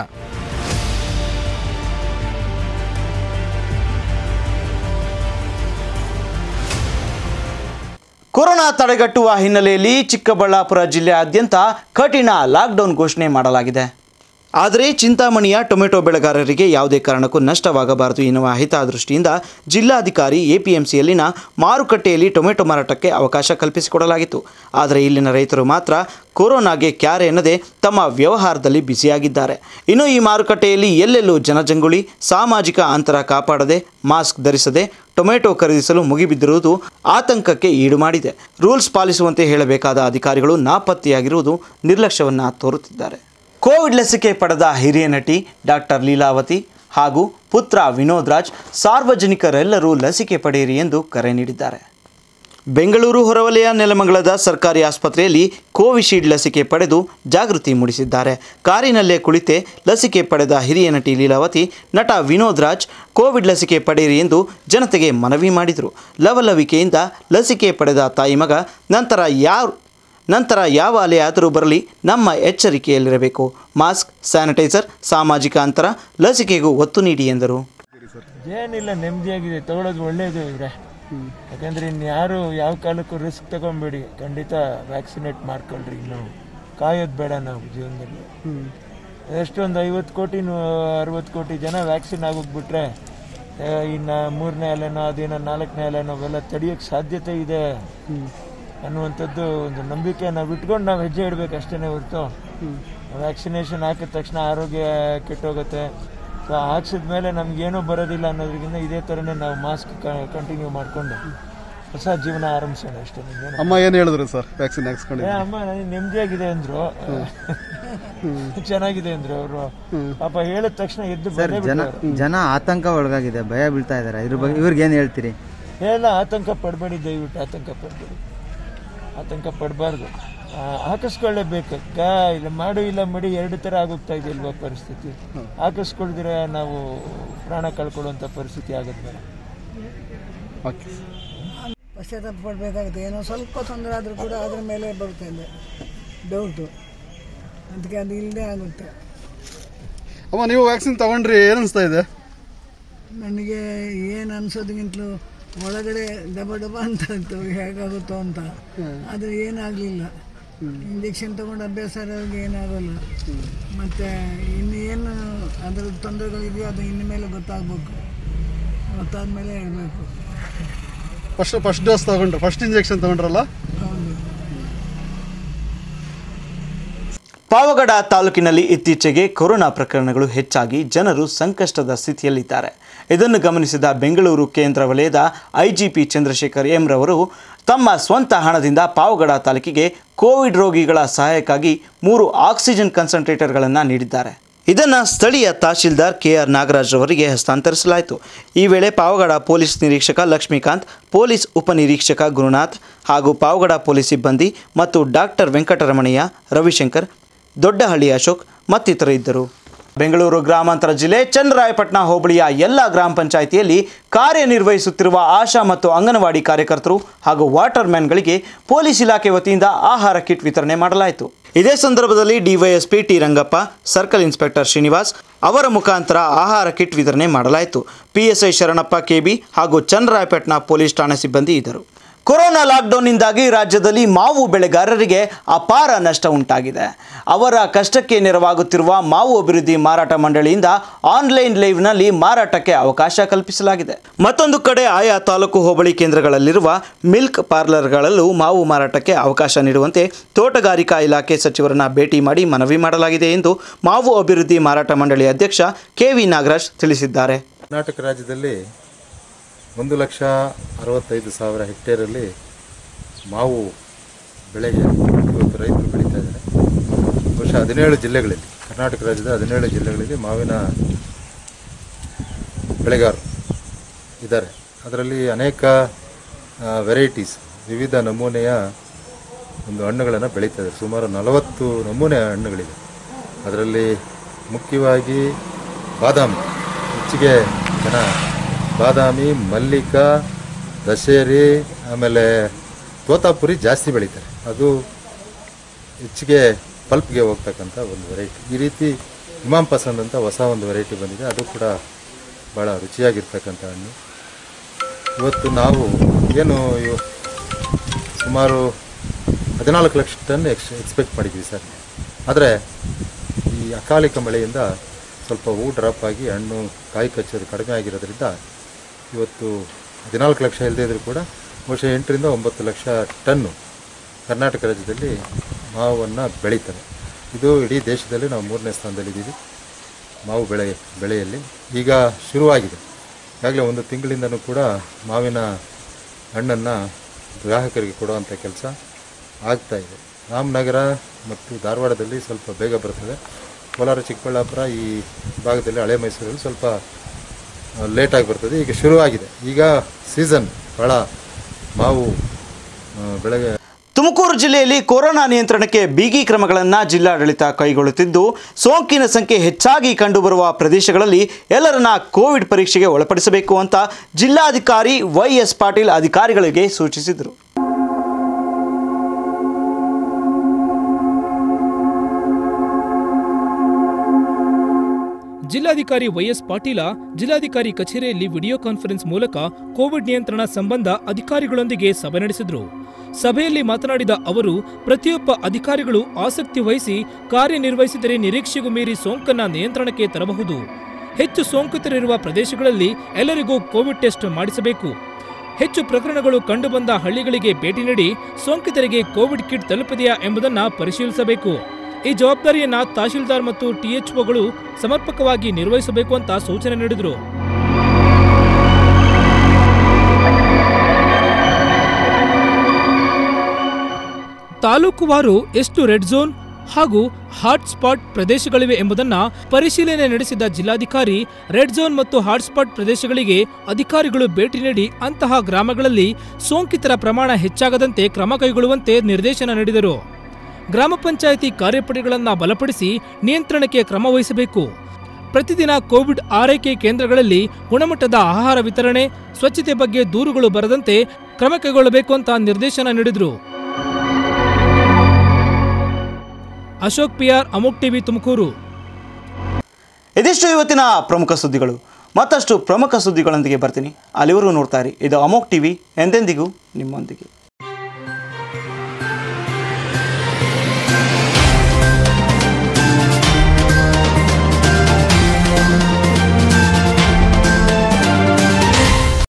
ಕೊರೋನಾ ತಡೆಗಟ್ಟುವ ಹಿನ್ನೆಲೆಯಲ್ಲಿ ಚಿಕ್ಕಬಳ್ಳಾಪುರ ಜಿಲ್ಲೆಯಾದ್ಯಂತ ಕಠಿಣ ಲಾಕ್ಡೌನ್ ಘೋಷಣೆ ಮಾಡಲಾಗಿದೆ ಆದರೆ ಚಿಂತಾಮಣಿಯ ಟೊಮೆಟೊ ಬೆಳೆಗಾರರಿಗೆ ಯಾವುದೇ ಕಾರಣಕ್ಕೂ ನಷ್ಟವಾಗಬಾರದು ಎನ್ನುವ ಹಿತದೃಷ್ಟಿಯಿಂದ ಜಿಲ್ಲಾಧಿಕಾರಿ ಎಪಿಎಂಸಿಯಲ್ಲಿನ ಮಾರುಕಟ್ಟೆಯಲ್ಲಿ ಟೊಮೆಟೊ ಮಾರಾಟಕ್ಕೆ ಅವಕಾಶ ಕಲ್ಪಿಸಿಕೊಡಲಾಗಿತ್ತು ಆದರೆ ಇಲ್ಲಿನ ರೈತರು ಮಾತ್ರ ಕೊರೋನಾಗೆ ಕ್ಯಾರೆ ಎನ್ನದೆ ತಮ್ಮ ವ್ಯವಹಾರದಲ್ಲಿ ಬ್ಯುಸಿಯಾಗಿದ್ದಾರೆ ಇನ್ನು ಈ ಮಾರುಕಟ್ಟೆಯಲ್ಲಿ ಎಲ್ಲೆಲ್ಲೂ ಜನಜಂಗುಳಿ ಸಾಮಾಜಿಕ ಅಂತರ ಕಾಪಾಡದೆ ಮಾಸ್ಕ್ ಧರಿಸದೆ ಟೊಮೆಟೊ ಖರೀದಿಸಲು ಮುಗಿಬಿದ್ದಿರುವುದು ಆತಂಕಕ್ಕೆ ಈಡು ಮಾಡಿದೆ ರೂಲ್ಸ್ ಪಾಲಿಸುವಂತೆ ಹೇಳಬೇಕಾದ ಅಧಿಕಾರಿಗಳು ನಾಪತ್ತೆಯಾಗಿರುವುದು ನಿರ್ಲಕ್ಷ್ಯವನ್ನು ತೋರುತ್ತಿದ್ದಾರೆ ಕೋವಿಡ್ ಲಸಿಕೆ ಪಡೆದ ಹಿರಿಯ ನಟಿ ಡಾಕ್ಟರ್ ಲೀಲಾವತಿ ಹಾಗೂ ಪುತ್ರ ವಿನೋದ್ ರಾಜ್ ಸಾರ್ವಜನಿಕರೆಲ್ಲರೂ ಲಸಿಕೆ ಪಡೆಯಿರಿ ಎಂದು ಕರೆ ನೀಡಿದ್ದಾರೆ ಬೆಂಗಳೂರು ಹೊರವಲಯ ನೆಲಮಂಗಲದ ಸರ್ಕಾರಿ ಆಸ್ಪತ್ರೆಯಲ್ಲಿ ಕೋವಿಶೀಲ್ಡ್ ಲಸಿಕೆ ಪಡೆದು ಜಾಗೃತಿ ಮೂಡಿಸಿದ್ದಾರೆ ಕಾರಿನಲ್ಲೇ ಕುಳಿತೆ ಲಸಿಕೆ ಪಡೆದ ಹಿರಿಯ ನಟಿ ಲೀಲಾವತಿ ನಟ ವಿನೋದ್ ರಾಜ್ ಕೋವಿಡ್ ಲಸಿಕೆ ಪಡೆಯಿರಿ ಎಂದು ಜನತೆಗೆ ಮನವಿ ಮಾಡಿದರು ಲವಲವಿಕೆಯಿಂದ ಲಸಿಕೆ ಪಡೆದ ತಾಯಿ ಮಗ ನಂತರ ಯಾರು ನಂತರ ಯಾವ ಅಲೆಯಾದರೂ ಬರಲಿ ನಮ್ಮ ಎಚ್ಚರಿಕೆಯಲ್ಲಿರಬೇಕು ಮಾಸ್ಕ್ ಸ್ಯಾನಿಟೈಸರ್ ಸಾಮಾಜಿಕ ಅಂತರ ಲಸಿಕೆಗೂ ಒತ್ತು ನೀಡಿ ಎಂದರು
ಏನಿಲ್ಲ ನೆಮ್ಮದಿಯಾಗಿದೆ ತಗೊಳ್ಳೋದು ಒಳ್ಳೇದು ಇವ್ರೆ ಯಾಕಂದ್ರೆ ಇನ್ಯಾರು ಯಾವ ಕಾಲಕ್ಕೂ ರಿಸ್ಕ್ ತಗೊಂಬೇಡಿ ಖಂಡಿತ ವ್ಯಾಕ್ಸಿನೇಟ್ ಮಾಡ್ಕೊಳ್ರಿ ಇನ್ನು ಕಾಯೋದು ಬೇಡ ನಾವು ಜೀವನದಲ್ಲಿ ಎಷ್ಟೊಂದು ಐವತ್ತು ಕೋಟಿ ಅರವತ್ತು ಕೋಟಿ ಜನ ವ್ಯಾಕ್ಸಿನ್ ಆಗೋಗ್ಬಿಟ್ರೆ ಆ, ಇನ್ನ ಮೂರನೇ ಅಲೆನೋ ಅದೇನೋ ನಾಲ್ಕನೇ ಅಲೆನೋ ಅವೆಲ್ಲ ತಡೆಯೋಕ್ಕೆ ಸಾಧ್ಯತೆ ಇದೆ ಅನ್ನುವಂಥದ್ದು ಒಂದು ನಂಬಿಕೆ ನಾವು ಇಟ್ಕೊಂಡು ನಾವು ಹೆಜ್ಜೆ ಇಡಬೇಕು ಅಷ್ಟೇ ಹೊರತು ವ್ಯಾಕ್ಸಿನೇಷನ್ ಹಾಕಿದ ತಕ್ಷಣ ಆರೋಗ್ಯ ಕೆಟ್ಟೋಗುತ್ತೆ ಸೊ ಹಾಕ್ಸಿದ ಮೇಲೆ ನಮಗೇನೂ ಬರೋದಿಲ್ಲ ಅನ್ನೋದ್ರಿಂದ ಇದೇ ಥರನೇ ನಾವು ಮಾಸ್ಕ್ ಕಂಟಿನ್ಯೂ ಮಾಡಿಕೊಂಡು ಹೊಸ ಜೀವನ ಆರಂಭಿಸೋಣ ಅಷ್ಟೇ ನಿಮ್ಗೇನು
ಅಮ್ಮ ಏನು ಹೇಳಿದ್ರು ಸರ್ ವ್ಯಾಕ್ಸಿನ್ ಹಾಕ್ಸ್ಕೊಂಡು
ಏ ಅಮ್ಮ ನನಗೆ ನೆಮ್ಮದಿಯಾಗಿದೆ ಅಂದರು ಚೆನ್ನಾಗಿದೆ ಅಂದ್ರೆ ಅವರು ಪಾಪ ಹೇಳಿದ ತಕ್ಷಣ ಎದ್ದು
ಸರ್
ಬಂದೇ
ಜನ
ಬಿಟ್ಟವ್ರು.
ಜನ ಆತಂಕ ಒಳಗಾಗಿದೆ ಭಯ ಬೀಳ್ತಾ ಇದ್ದಾರೆ ಇದ್ರ ಬಗ್ಗೆ ಇವ್ರಿಗೆ ಏನು ಹೇಳ್ತೀರಿ
ಎಲ್ಲ ಆತಂಕ ಪಡಬೇಡಿ ದಯವಿಟ್ಟು ಆತಂಕ ಪಡಬೇಡಿ ಆತಂಕ ಪಡಬಾರ್ದು ಹಾಕಿಸ್ಕೊಳ್ಳೇಬೇಕು ಗಾ ಇಲ್ಲ ಮಾಡು ಇಲ್ಲ ಮಡಿ ಎರಡು ಥರ ಆಗೋಗ್ತಾ ಇದೆ ಇಲ್ವಾ ಪರಿಸ್ಥಿತಿ ಹಾಕಿಸ್ಕೊಳ್ದಿರ ನಾವು ಪ್ರಾಣ ಕಳ್ಕೊಳ್ಳುವಂಥ ಪರಿಸ್ಥಿತಿ ಆಗುತ್ತೆ ಬೇಡ
ಪಶ್ಚಾತ್ತಾಪ ಪಡಬೇಕಾಗುತ್ತೆ ಏನೋ ಸ್ವಲ್ಪ ತೊಂದರೆ ಆದರೂ ಕೂಡ ಅದ್ರ ಮೇಲೆ ಬರುತ್ತೆ ಇದೆ ಡೌಟು ಅದಕ್ಕೆ ಅದು ಇಲ್ಲದೆ ಆಗುತ್ತೆ
ಅಮ್ಮ ನೀವು ವ್ಯಾಕ್ಸಿನ್ ತಗೊಂಡ್ರಿ ಏನು ಅನಿಸ್ತಾ ಇದೆ
ನನಗೆ ಏನು ಅನ್ಸೋದಕ್ಕಿಂತಲೂ ಒಳಗಡೆ ಡಬ ಡಬ ಅಂತ ಇತ್ತು ಹೇಗಾಗುತ್ತೋ ಅಂತ ಆದರೆ ಏನಾಗಲಿಲ್ಲ ಇಂಜೆಕ್ಷನ್ ತೊಗೊಂಡು ಅಭ್ಯಾಸ ಇರೋರಿಗೆ ಏನಾಗಲ್ಲ ಮತ್ತು ಇನ್ನು ಏನು ಅದರ ತೊಂದರೆಗಳಿದೆಯೋ ಅದು ಇನ್ನು ಮೇಲೆ ಗೊತ್ತಾಗಬೇಕು ಗೊತ್ತಾದ್ಮೇಲೆ ಹೇಳಬೇಕು
ಫಸ್ಟ್ ಫಸ್ಟ್ ಡೋಸ್ ತಗೊಂಡ್ರು ಫಸ್ಟ್ ಇಂಜೆಕ್ಷನ್ ತಗೊಂಡ್ರಲ್ಲ
ಪಾವಗಡ ತಾಲೂಕಿನಲ್ಲಿ ಇತ್ತೀಚೆಗೆ ಕೊರೋನಾ ಪ್ರಕರಣಗಳು ಹೆಚ್ಚಾಗಿ ಜನರು ಸಂಕಷ್ಟದ ಸ್ಥಿತಿಯಲ್ಲಿದ್ದಾರೆ ಇದನ್ನು ಗಮನಿಸಿದ ಬೆಂಗಳೂರು ಕೇಂದ್ರ ವಲಯದ ಐಜಿಪಿ ಚಂದ್ರಶೇಖರ್ ಎಂ ರವರು ತಮ್ಮ ಸ್ವಂತ ಹಣದಿಂದ ಪಾವಗಡ ತಾಲೂಕಿಗೆ ಕೋವಿಡ್ ರೋಗಿಗಳ ಸಹಾಯಕ್ಕಾಗಿ ಮೂರು ಆಕ್ಸಿಜನ್ ಕನ್ಸಂಟ್ರೇಟರ್ಗಳನ್ನು ನೀಡಿದ್ದಾರೆ ಇದನ್ನು ಸ್ಥಳೀಯ ತಹಶೀಲ್ದಾರ್ ಕೆಆರ್ ನಾಗರಾಜ್ ಅವರಿಗೆ ಹಸ್ತಾಂತರಿಸಲಾಯಿತು ಈ ವೇಳೆ ಪಾವಗಡ ಪೊಲೀಸ್ ನಿರೀಕ್ಷಕ ಲಕ್ಷ್ಮೀಕಾಂತ್ ಪೊಲೀಸ್ ಉಪನಿರೀಕ್ಷಕ ಗುರುನಾಥ್ ಹಾಗೂ ಪಾವಗಡ ಪೊಲೀಸ್ ಸಿಬ್ಬಂದಿ ಮತ್ತು ಡಾಕ್ಟರ್ ವೆಂಕಟರಮಣಯ್ಯ ರವಿಶಂಕರ್ ದೊಡ್ಡಹಳ್ಳಿ ಅಶೋಕ್ ಮತ್ತಿತರರು ಇದ್ದರು ಬೆಂಗಳೂರು ಗ್ರಾಮಾಂತರ ಜಿಲ್ಲೆ ಚನ್ನರಾಯಪಟ್ಟಣ ಹೋಬಳಿಯ ಎಲ್ಲ ಗ್ರಾಮ ಪಂಚಾಯಿತಿಯಲ್ಲಿ ಕಾರ್ಯನಿರ್ವಹಿಸುತ್ತಿರುವ ಆಶಾ ಮತ್ತು ಅಂಗನವಾಡಿ ಕಾರ್ಯಕರ್ತರು ಹಾಗೂ ವಾಟರ್ ಮ್ಯಾನ್ಗಳಿಗೆ ಪೊಲೀಸ್ ಇಲಾಖೆ ವತಿಯಿಂದ ಆಹಾರ ಕಿಟ್ ವಿತರಣೆ ಮಾಡಲಾಯಿತು ಇದೇ ಸಂದರ್ಭದಲ್ಲಿ DYSP T Rangappa circle inspector Srinivas ಅವರ ಮುಖಾಂತರ ಆಹಾರ ಕಿಟ್ ವಿತರಣೆ ಮಾಡಲಾಯಿತು ಪಿಎಸ್ಐ ಶರಣಪ್ಪ ಕೆಬಿ ಹಾಗೂ ಚನ್ನರಾಯಪಟ್ಟಣ ಪೊಲೀಸ್ ಠಾಣೆ ಸಿಬ್ಬಂದಿ ಇದ್ದರು ಕೊರೋನಾ ಲಾಕ್ಡೌನ್ನಿಂದಾಗಿ ರಾಜ್ಯದಲ್ಲಿ ಮಾವು ಬೆಳೆಗಾರರಿಗೆ ಅಪಾರ ನಷ್ಟ ಉಂಟಾಗಿದೆ ಅವರ ಕಷ್ಟಕ್ಕೆ ನೆರವಾಗುತ್ತಿರುವ ಮಾವು ಅಭಿವೃದ್ಧಿ ಮಾರಾಟ ಮಂಡಳಿಯಿಂದ ಆನ್ಲೈನ್ ಲೈವ್ನಲ್ಲಿ ಮಾರಾಟಕ್ಕೆ ಅವಕಾಶ ಕಲ್ಪಿಸಲಾಗಿದೆ ಮತ್ತೊಂದು ಕಡೆ ಆಯಾ ತಾಲೂಕು ಹೋಬಳಿ ಕೇಂದ್ರಗಳಲ್ಲಿರುವ ಮಿಲ್ಕ್ ಪಾರ್ಲರ್ಗಳಲ್ಲೂ ಮಾವು ಮಾರಾಟಕ್ಕೆ ಅವಕಾಶ ನೀಡುವಂತೆ ತೋಟಗಾರಿಕಾ ಇಲಾಖೆ ಸಚಿವರನ್ನ ಭೇಟಿ ಮಾಡಿ ಮನವಿ ಮಾಡಲಾಗಿದೆ ಎಂದು ಮಾವು ಅಭಿವೃದ್ಧಿ ಮಾರಾಟ ಮಂಡಳಿ ಅಧ್ಯಕ್ಷ ಕೆವಿ ನಾಗರಾಜ್ ತಿಳಿಸಿದ್ದಾರೆ
ಕರ್ನಾಟಕ ರಾಜ್ಯದಲ್ಲಿ ಒಂದು ಲಕ್ಷ ಅರವತ್ತೈದು ಸಾವಿರ ಹೆಕ್ಟೇರಲ್ಲಿ ಮಾವು ಬೆಳೆಗೆ ಇವತ್ತು ರೈತರು ಬೆಳೀತಾ ಇದ್ದಾರೆ ಬಹುಶಃ ಹದಿನೇಳು ಜಿಲ್ಲೆಗಳಲ್ಲಿ ಕರ್ನಾಟಕ ರಾಜ್ಯದ ಹದಿನೇಳು ಜಿಲ್ಲೆಗಳಲ್ಲಿ ಮಾವಿನ ಬೆಳೆಗಾರರು ಇದ್ದಾರೆ ಅದರಲ್ಲಿ ಅನೇಕ ವೆರೈಟೀಸ್ ವಿವಿಧ ನಮೂನೆಯ ಒಂದು ಹಣ್ಣುಗಳನ್ನು ಬೆಳೀತಾ ಇದ್ದಾರೆ ಸುಮಾರು ನಲವತ್ತು ನಮೂನೆ ಹಣ್ಣುಗಳಿದೆ ಅದರಲ್ಲಿ ಮುಖ್ಯವಾಗಿ ಬಾದಾಮಿ ಹೆಚ್ಚಿಗೆ ಜನ ಬಾದಾಮಿ ಮಲ್ಲಿಕ ದಶೇರಿ ಆಮೇಲೆ ತೋತಾಪುರಿ ಜಾಸ್ತಿ ಬೆಳೀತಾರೆ ಅದು ಹೆಚ್ಚಿಗೆ ಪಲ್ಪ್ಗೆ ಹೋಗ್ತಕ್ಕಂಥ ಒಂದು ವೆರೈಟಿ ಈ ರೀತಿ ಇಮಾಮ್ ಪಸಂದ್ ಅಂತ ಹೊಸ ಒಂದು ವೆರೈಟಿ ಬಂದಿದೆ ಅದು ಕೂಡ ಭಾಳ ರುಚಿಯಾಗಿರ್ತಕ್ಕಂಥ ಹಣ್ಣು ಇವತ್ತು ನಾವು ಏನು ಇವ ಸುಮಾರು ಹದಿನಾಲ್ಕು ಲಕ್ಷ ಟನ್ ಎಕ್ಸ್ ಎಕ್ಸ್ಪೆಕ್ಟ್ ಮಾಡಿದ್ವಿ ಸರ್ ಆದರೆ ಈ ಅಕಾಲಿಕ ಮಳೆಯಿಂದ ಸ್ವಲ್ಪ ಹೂ ಡ್ರಾಪ್ ಆಗಿ ಹಣ್ಣು ಕಾಯಿ ಕಚ್ಚೋದು ಕಡಿಮೆ ಆಗಿರೋದ್ರಿಂದ ಇವತ್ತು ಹದಿನಾಲ್ಕು ಲಕ್ಷ ಇಲ್ಲದೇ ಇದ್ರೂ ಕೂಡ ಬಹುಶಃ ಎಂಟರಿಂದ ಒಂಬತ್ತು ಲಕ್ಷ ಟನ್ನು ಕರ್ನಾಟಕ ರಾಜ್ಯದಲ್ಲಿ ಮಾವನ್ನು ಬೆಳೀತಾರೆ ಇದು ಇಡೀ ದೇಶದಲ್ಲಿ ನಾವು ಮೂರನೇ ಸ್ಥಾನದಲ್ಲಿದ್ದೀವಿ ಮಾವು ಬೆಳೆ ಬೆಳೆಯಲ್ಲಿ ಈಗ ಶುರುವಾಗಿದೆ ಈಗಾಗಲೇ ಒಂದು ತಿಂಗಳಿಂದನೂ ಕೂಡ ಮಾವಿನ ಹಣ್ಣನ್ನು ಗ್ರಾಹಕರಿಗೆ ಕೊಡುವಂಥ ಕೆಲಸ ಆಗ್ತಾ ಇದೆ ರಾಮನಗರ ಮತ್ತು ಧಾರವಾಡದಲ್ಲಿ ಸ್ವಲ್ಪ ಬೇಗ ಬರ್ತದೆ ಕೋಲಾರ ಚಿಕ್ಕಬಳ್ಳಾಪುರ ಈ ಭಾಗದಲ್ಲಿ ಹಳೆ ಮೈಸೂರಲ್ಲಿ ಸ್ವಲ್ಪ ಲೇಟಾಗಿ ಬರ್ತದೆ ಈಗ ಶುರುವಾಗಿದೆ ಈಗ ಸೀಸನ್ ಭಾಳ ಮಾವು ಆ, ಬೆಳೆಗೆ
ತುಮಕೂರು ಜಿಲ್ಲೆಯಲ್ಲಿ ಕೊರೋನಾ ನಿಯಂತ್ರಣಕ್ಕೆ ಬಿಗಿ ಕ್ರಮಗಳನ್ನು ಜಿಲ್ಲಾಡಳಿತ ಕೈಗೊಳ್ಳುತ್ತಿದ್ದು ಸೋಂಕಿನ ಸಂಖ್ಯೆ ಹೆಚ್ಚಾಗಿ ಕಂಡುಬರುವ ಪ್ರದೇಶಗಳಲ್ಲಿ ಎಲ್ಲರನ್ನ ಕೋವಿಡ್ ಪರೀಕ್ಷೆಗೆ ಒಳಪಡಿಸಬೇಕು ಅಂತ ಜಿಲ್ಲಾಧಿಕಾರಿ ವೈ ಎಸ್ ಪಾಟೀಲ್ ಅಧಿಕಾರಿಗಳಿಗೆ ಸೂಚಿಸಿದರು
ಜಿಲ್ಲಾಧಿಕಾರಿ ವೈಎಸ್ ಪಾಟೀಲ ಜಿಲ್ಲಾಧಿಕಾರಿ ಕಚೇರಿಯಲ್ಲಿ ವಿಡಿಯೋ ಕಾನ್ಫರೆನ್ಸ್ ಮೂಲಕ ಕೋವಿಡ್ ನಿಯಂತ್ರಣ ಸಂಬಂಧ ಅಧಿಕಾರಿಗಳೊಂದಿಗೆ ಸಭೆ ನಡೆಸಿದರು ಸಭೆಯಲ್ಲಿ ಮಾತನಾಡಿದ ಅವರು ಪ್ರತಿಯೊಬ್ಬ ಅಧಿಕಾರಿಗಳು ಆಸಕ್ತಿ ವಹಿಸಿ ಕಾರ್ಯನಿರ್ವಹಿಸಿದರೆ ನಿರೀಕ್ಷೆಗೂ ಮೀರಿ ಸೋಂಕನ್ನ ನಿಯಂತ್ರಣಕ್ಕೆ ತರಬಹುದು ಹೆಚ್ಚು ಸೋಂಕಿತರಿರುವ ಪ್ರದೇಶಗಳಲ್ಲಿ ಎಲ್ಲರಿಗೂ ಕೋವಿಡ್ ಟೆಸ್ಟ್ ಮಾಡಿಸಬೇಕು ಹೆಚ್ಚು ಪ್ರಕರಣಗಳು ಕಂಡುಬಂದ ಹಳ್ಳಿಗಳಿಗೆ ಭೇಟಿ ನೀಡಿ ಸೋಂಕಿತರಿಗೆ ಕೋವಿಡ್ ಕಿಟ್ ತಲುಪಿದೆಯಾ ಎಂಬುದನ್ನ ಪರಿಶೀಲಿಸಬೇಕು ಈ ಜವಾಬ್ದಾರಿಯನ್ನ ತಹಶೀಲ್ದಾರ್ ಮತ್ತು ಟಿಎಚ್ಒಗಳು ಸಮರ್ಪಕವಾಗಿ ನಿರ್ವಹಿಸಬೇಕು ಅಂತ ಸೂಚನೆ ನೀಡಿದರು ತಾಲೂಕುವಾರು ಎಷ್ಟು ರೆಡ್ ಝೋನ್ ಹಾಗೂ ಹಾಟ್ಸ್ಪಾಟ್ ಪ್ರದೇಶಗಳಿವೆ ಎಂಬುದನ್ನ ಪರಿಶೀಲನೆ ನಡೆಸಿದ ಜಿಲ್ಲಾಧಿಕಾರಿ ರೆಡ್ ಝೋನ್ ಮತ್ತು ಹಾಟ್ಸ್ಪಾಟ್ ಪ್ರದೇಶಗಳಿಗೆ ಅಧಿಕಾರಿಗಳು ಭೇಟಿ ನೀಡಿ ಅಂತಹ ಗ್ರಾಮಗಳಲ್ಲಿ ಸೋಂಕಿತರ ಪ್ರಮಾಣ ಹೆಚ್ಚಾಗದಂತೆ ಕ್ರಮ ಕೈಗೊಳ್ಳುವಂತೆ ನಿರ್ದೇಶನ ನೀಡಿದರು ಗ್ರಾಮ ಪಂಚಾಯಿತಿ ಕಾರ್ಯಪಡೆಗಳನ್ನು ಬಲಪಡಿಸಿ ನಿಯಂತ್ರಣಕ್ಕೆ ಕ್ರಮ ವಹಿಸಬೇಕು ಪ್ರತಿದಿನ ಕೋವಿಡ್ ಆರೈಕೆ ಕೇಂದ್ರಗಳಲ್ಲಿ ಗುಣಮಟ್ಟದ ಆಹಾರ ವಿತರಣೆ ಸ್ವಚ್ಛತೆ ಬಗ್ಗೆ ದೂರುಗಳು ಬರದಂತೆ ಕ್ರಮ ಕೈಗೊಳ್ಳಬೇಕು ಅಂತ ನಿರ್ದೇಶನ ನೀಡಿದರು ಅಶೋಕ್ ಪಿಆರ್ ಅಮೋಕ್ ಟಿವಿ ತುಮಕೂರು
ಇದಿಷ್ಟು ಇವತ್ತಿನ ಪ್ರಮುಖ ಸುದ್ದಿಗಳು ಮತ್ತಷ್ಟು ಪ್ರಮುಖ ಸುದ್ದಿಗಳೊಂದಿಗೆ ಬರ್ತೀನಿ ಅಲ್ಲಿವರೆಗೂ ನೋಡ್ತಾ ಇರಿ ಇದು ಅಮೋಕ್ ಟಿವಿ ಎಂದೆಂದಿಗೂ ನಿಮ್ಮೊಂದಿಗೆ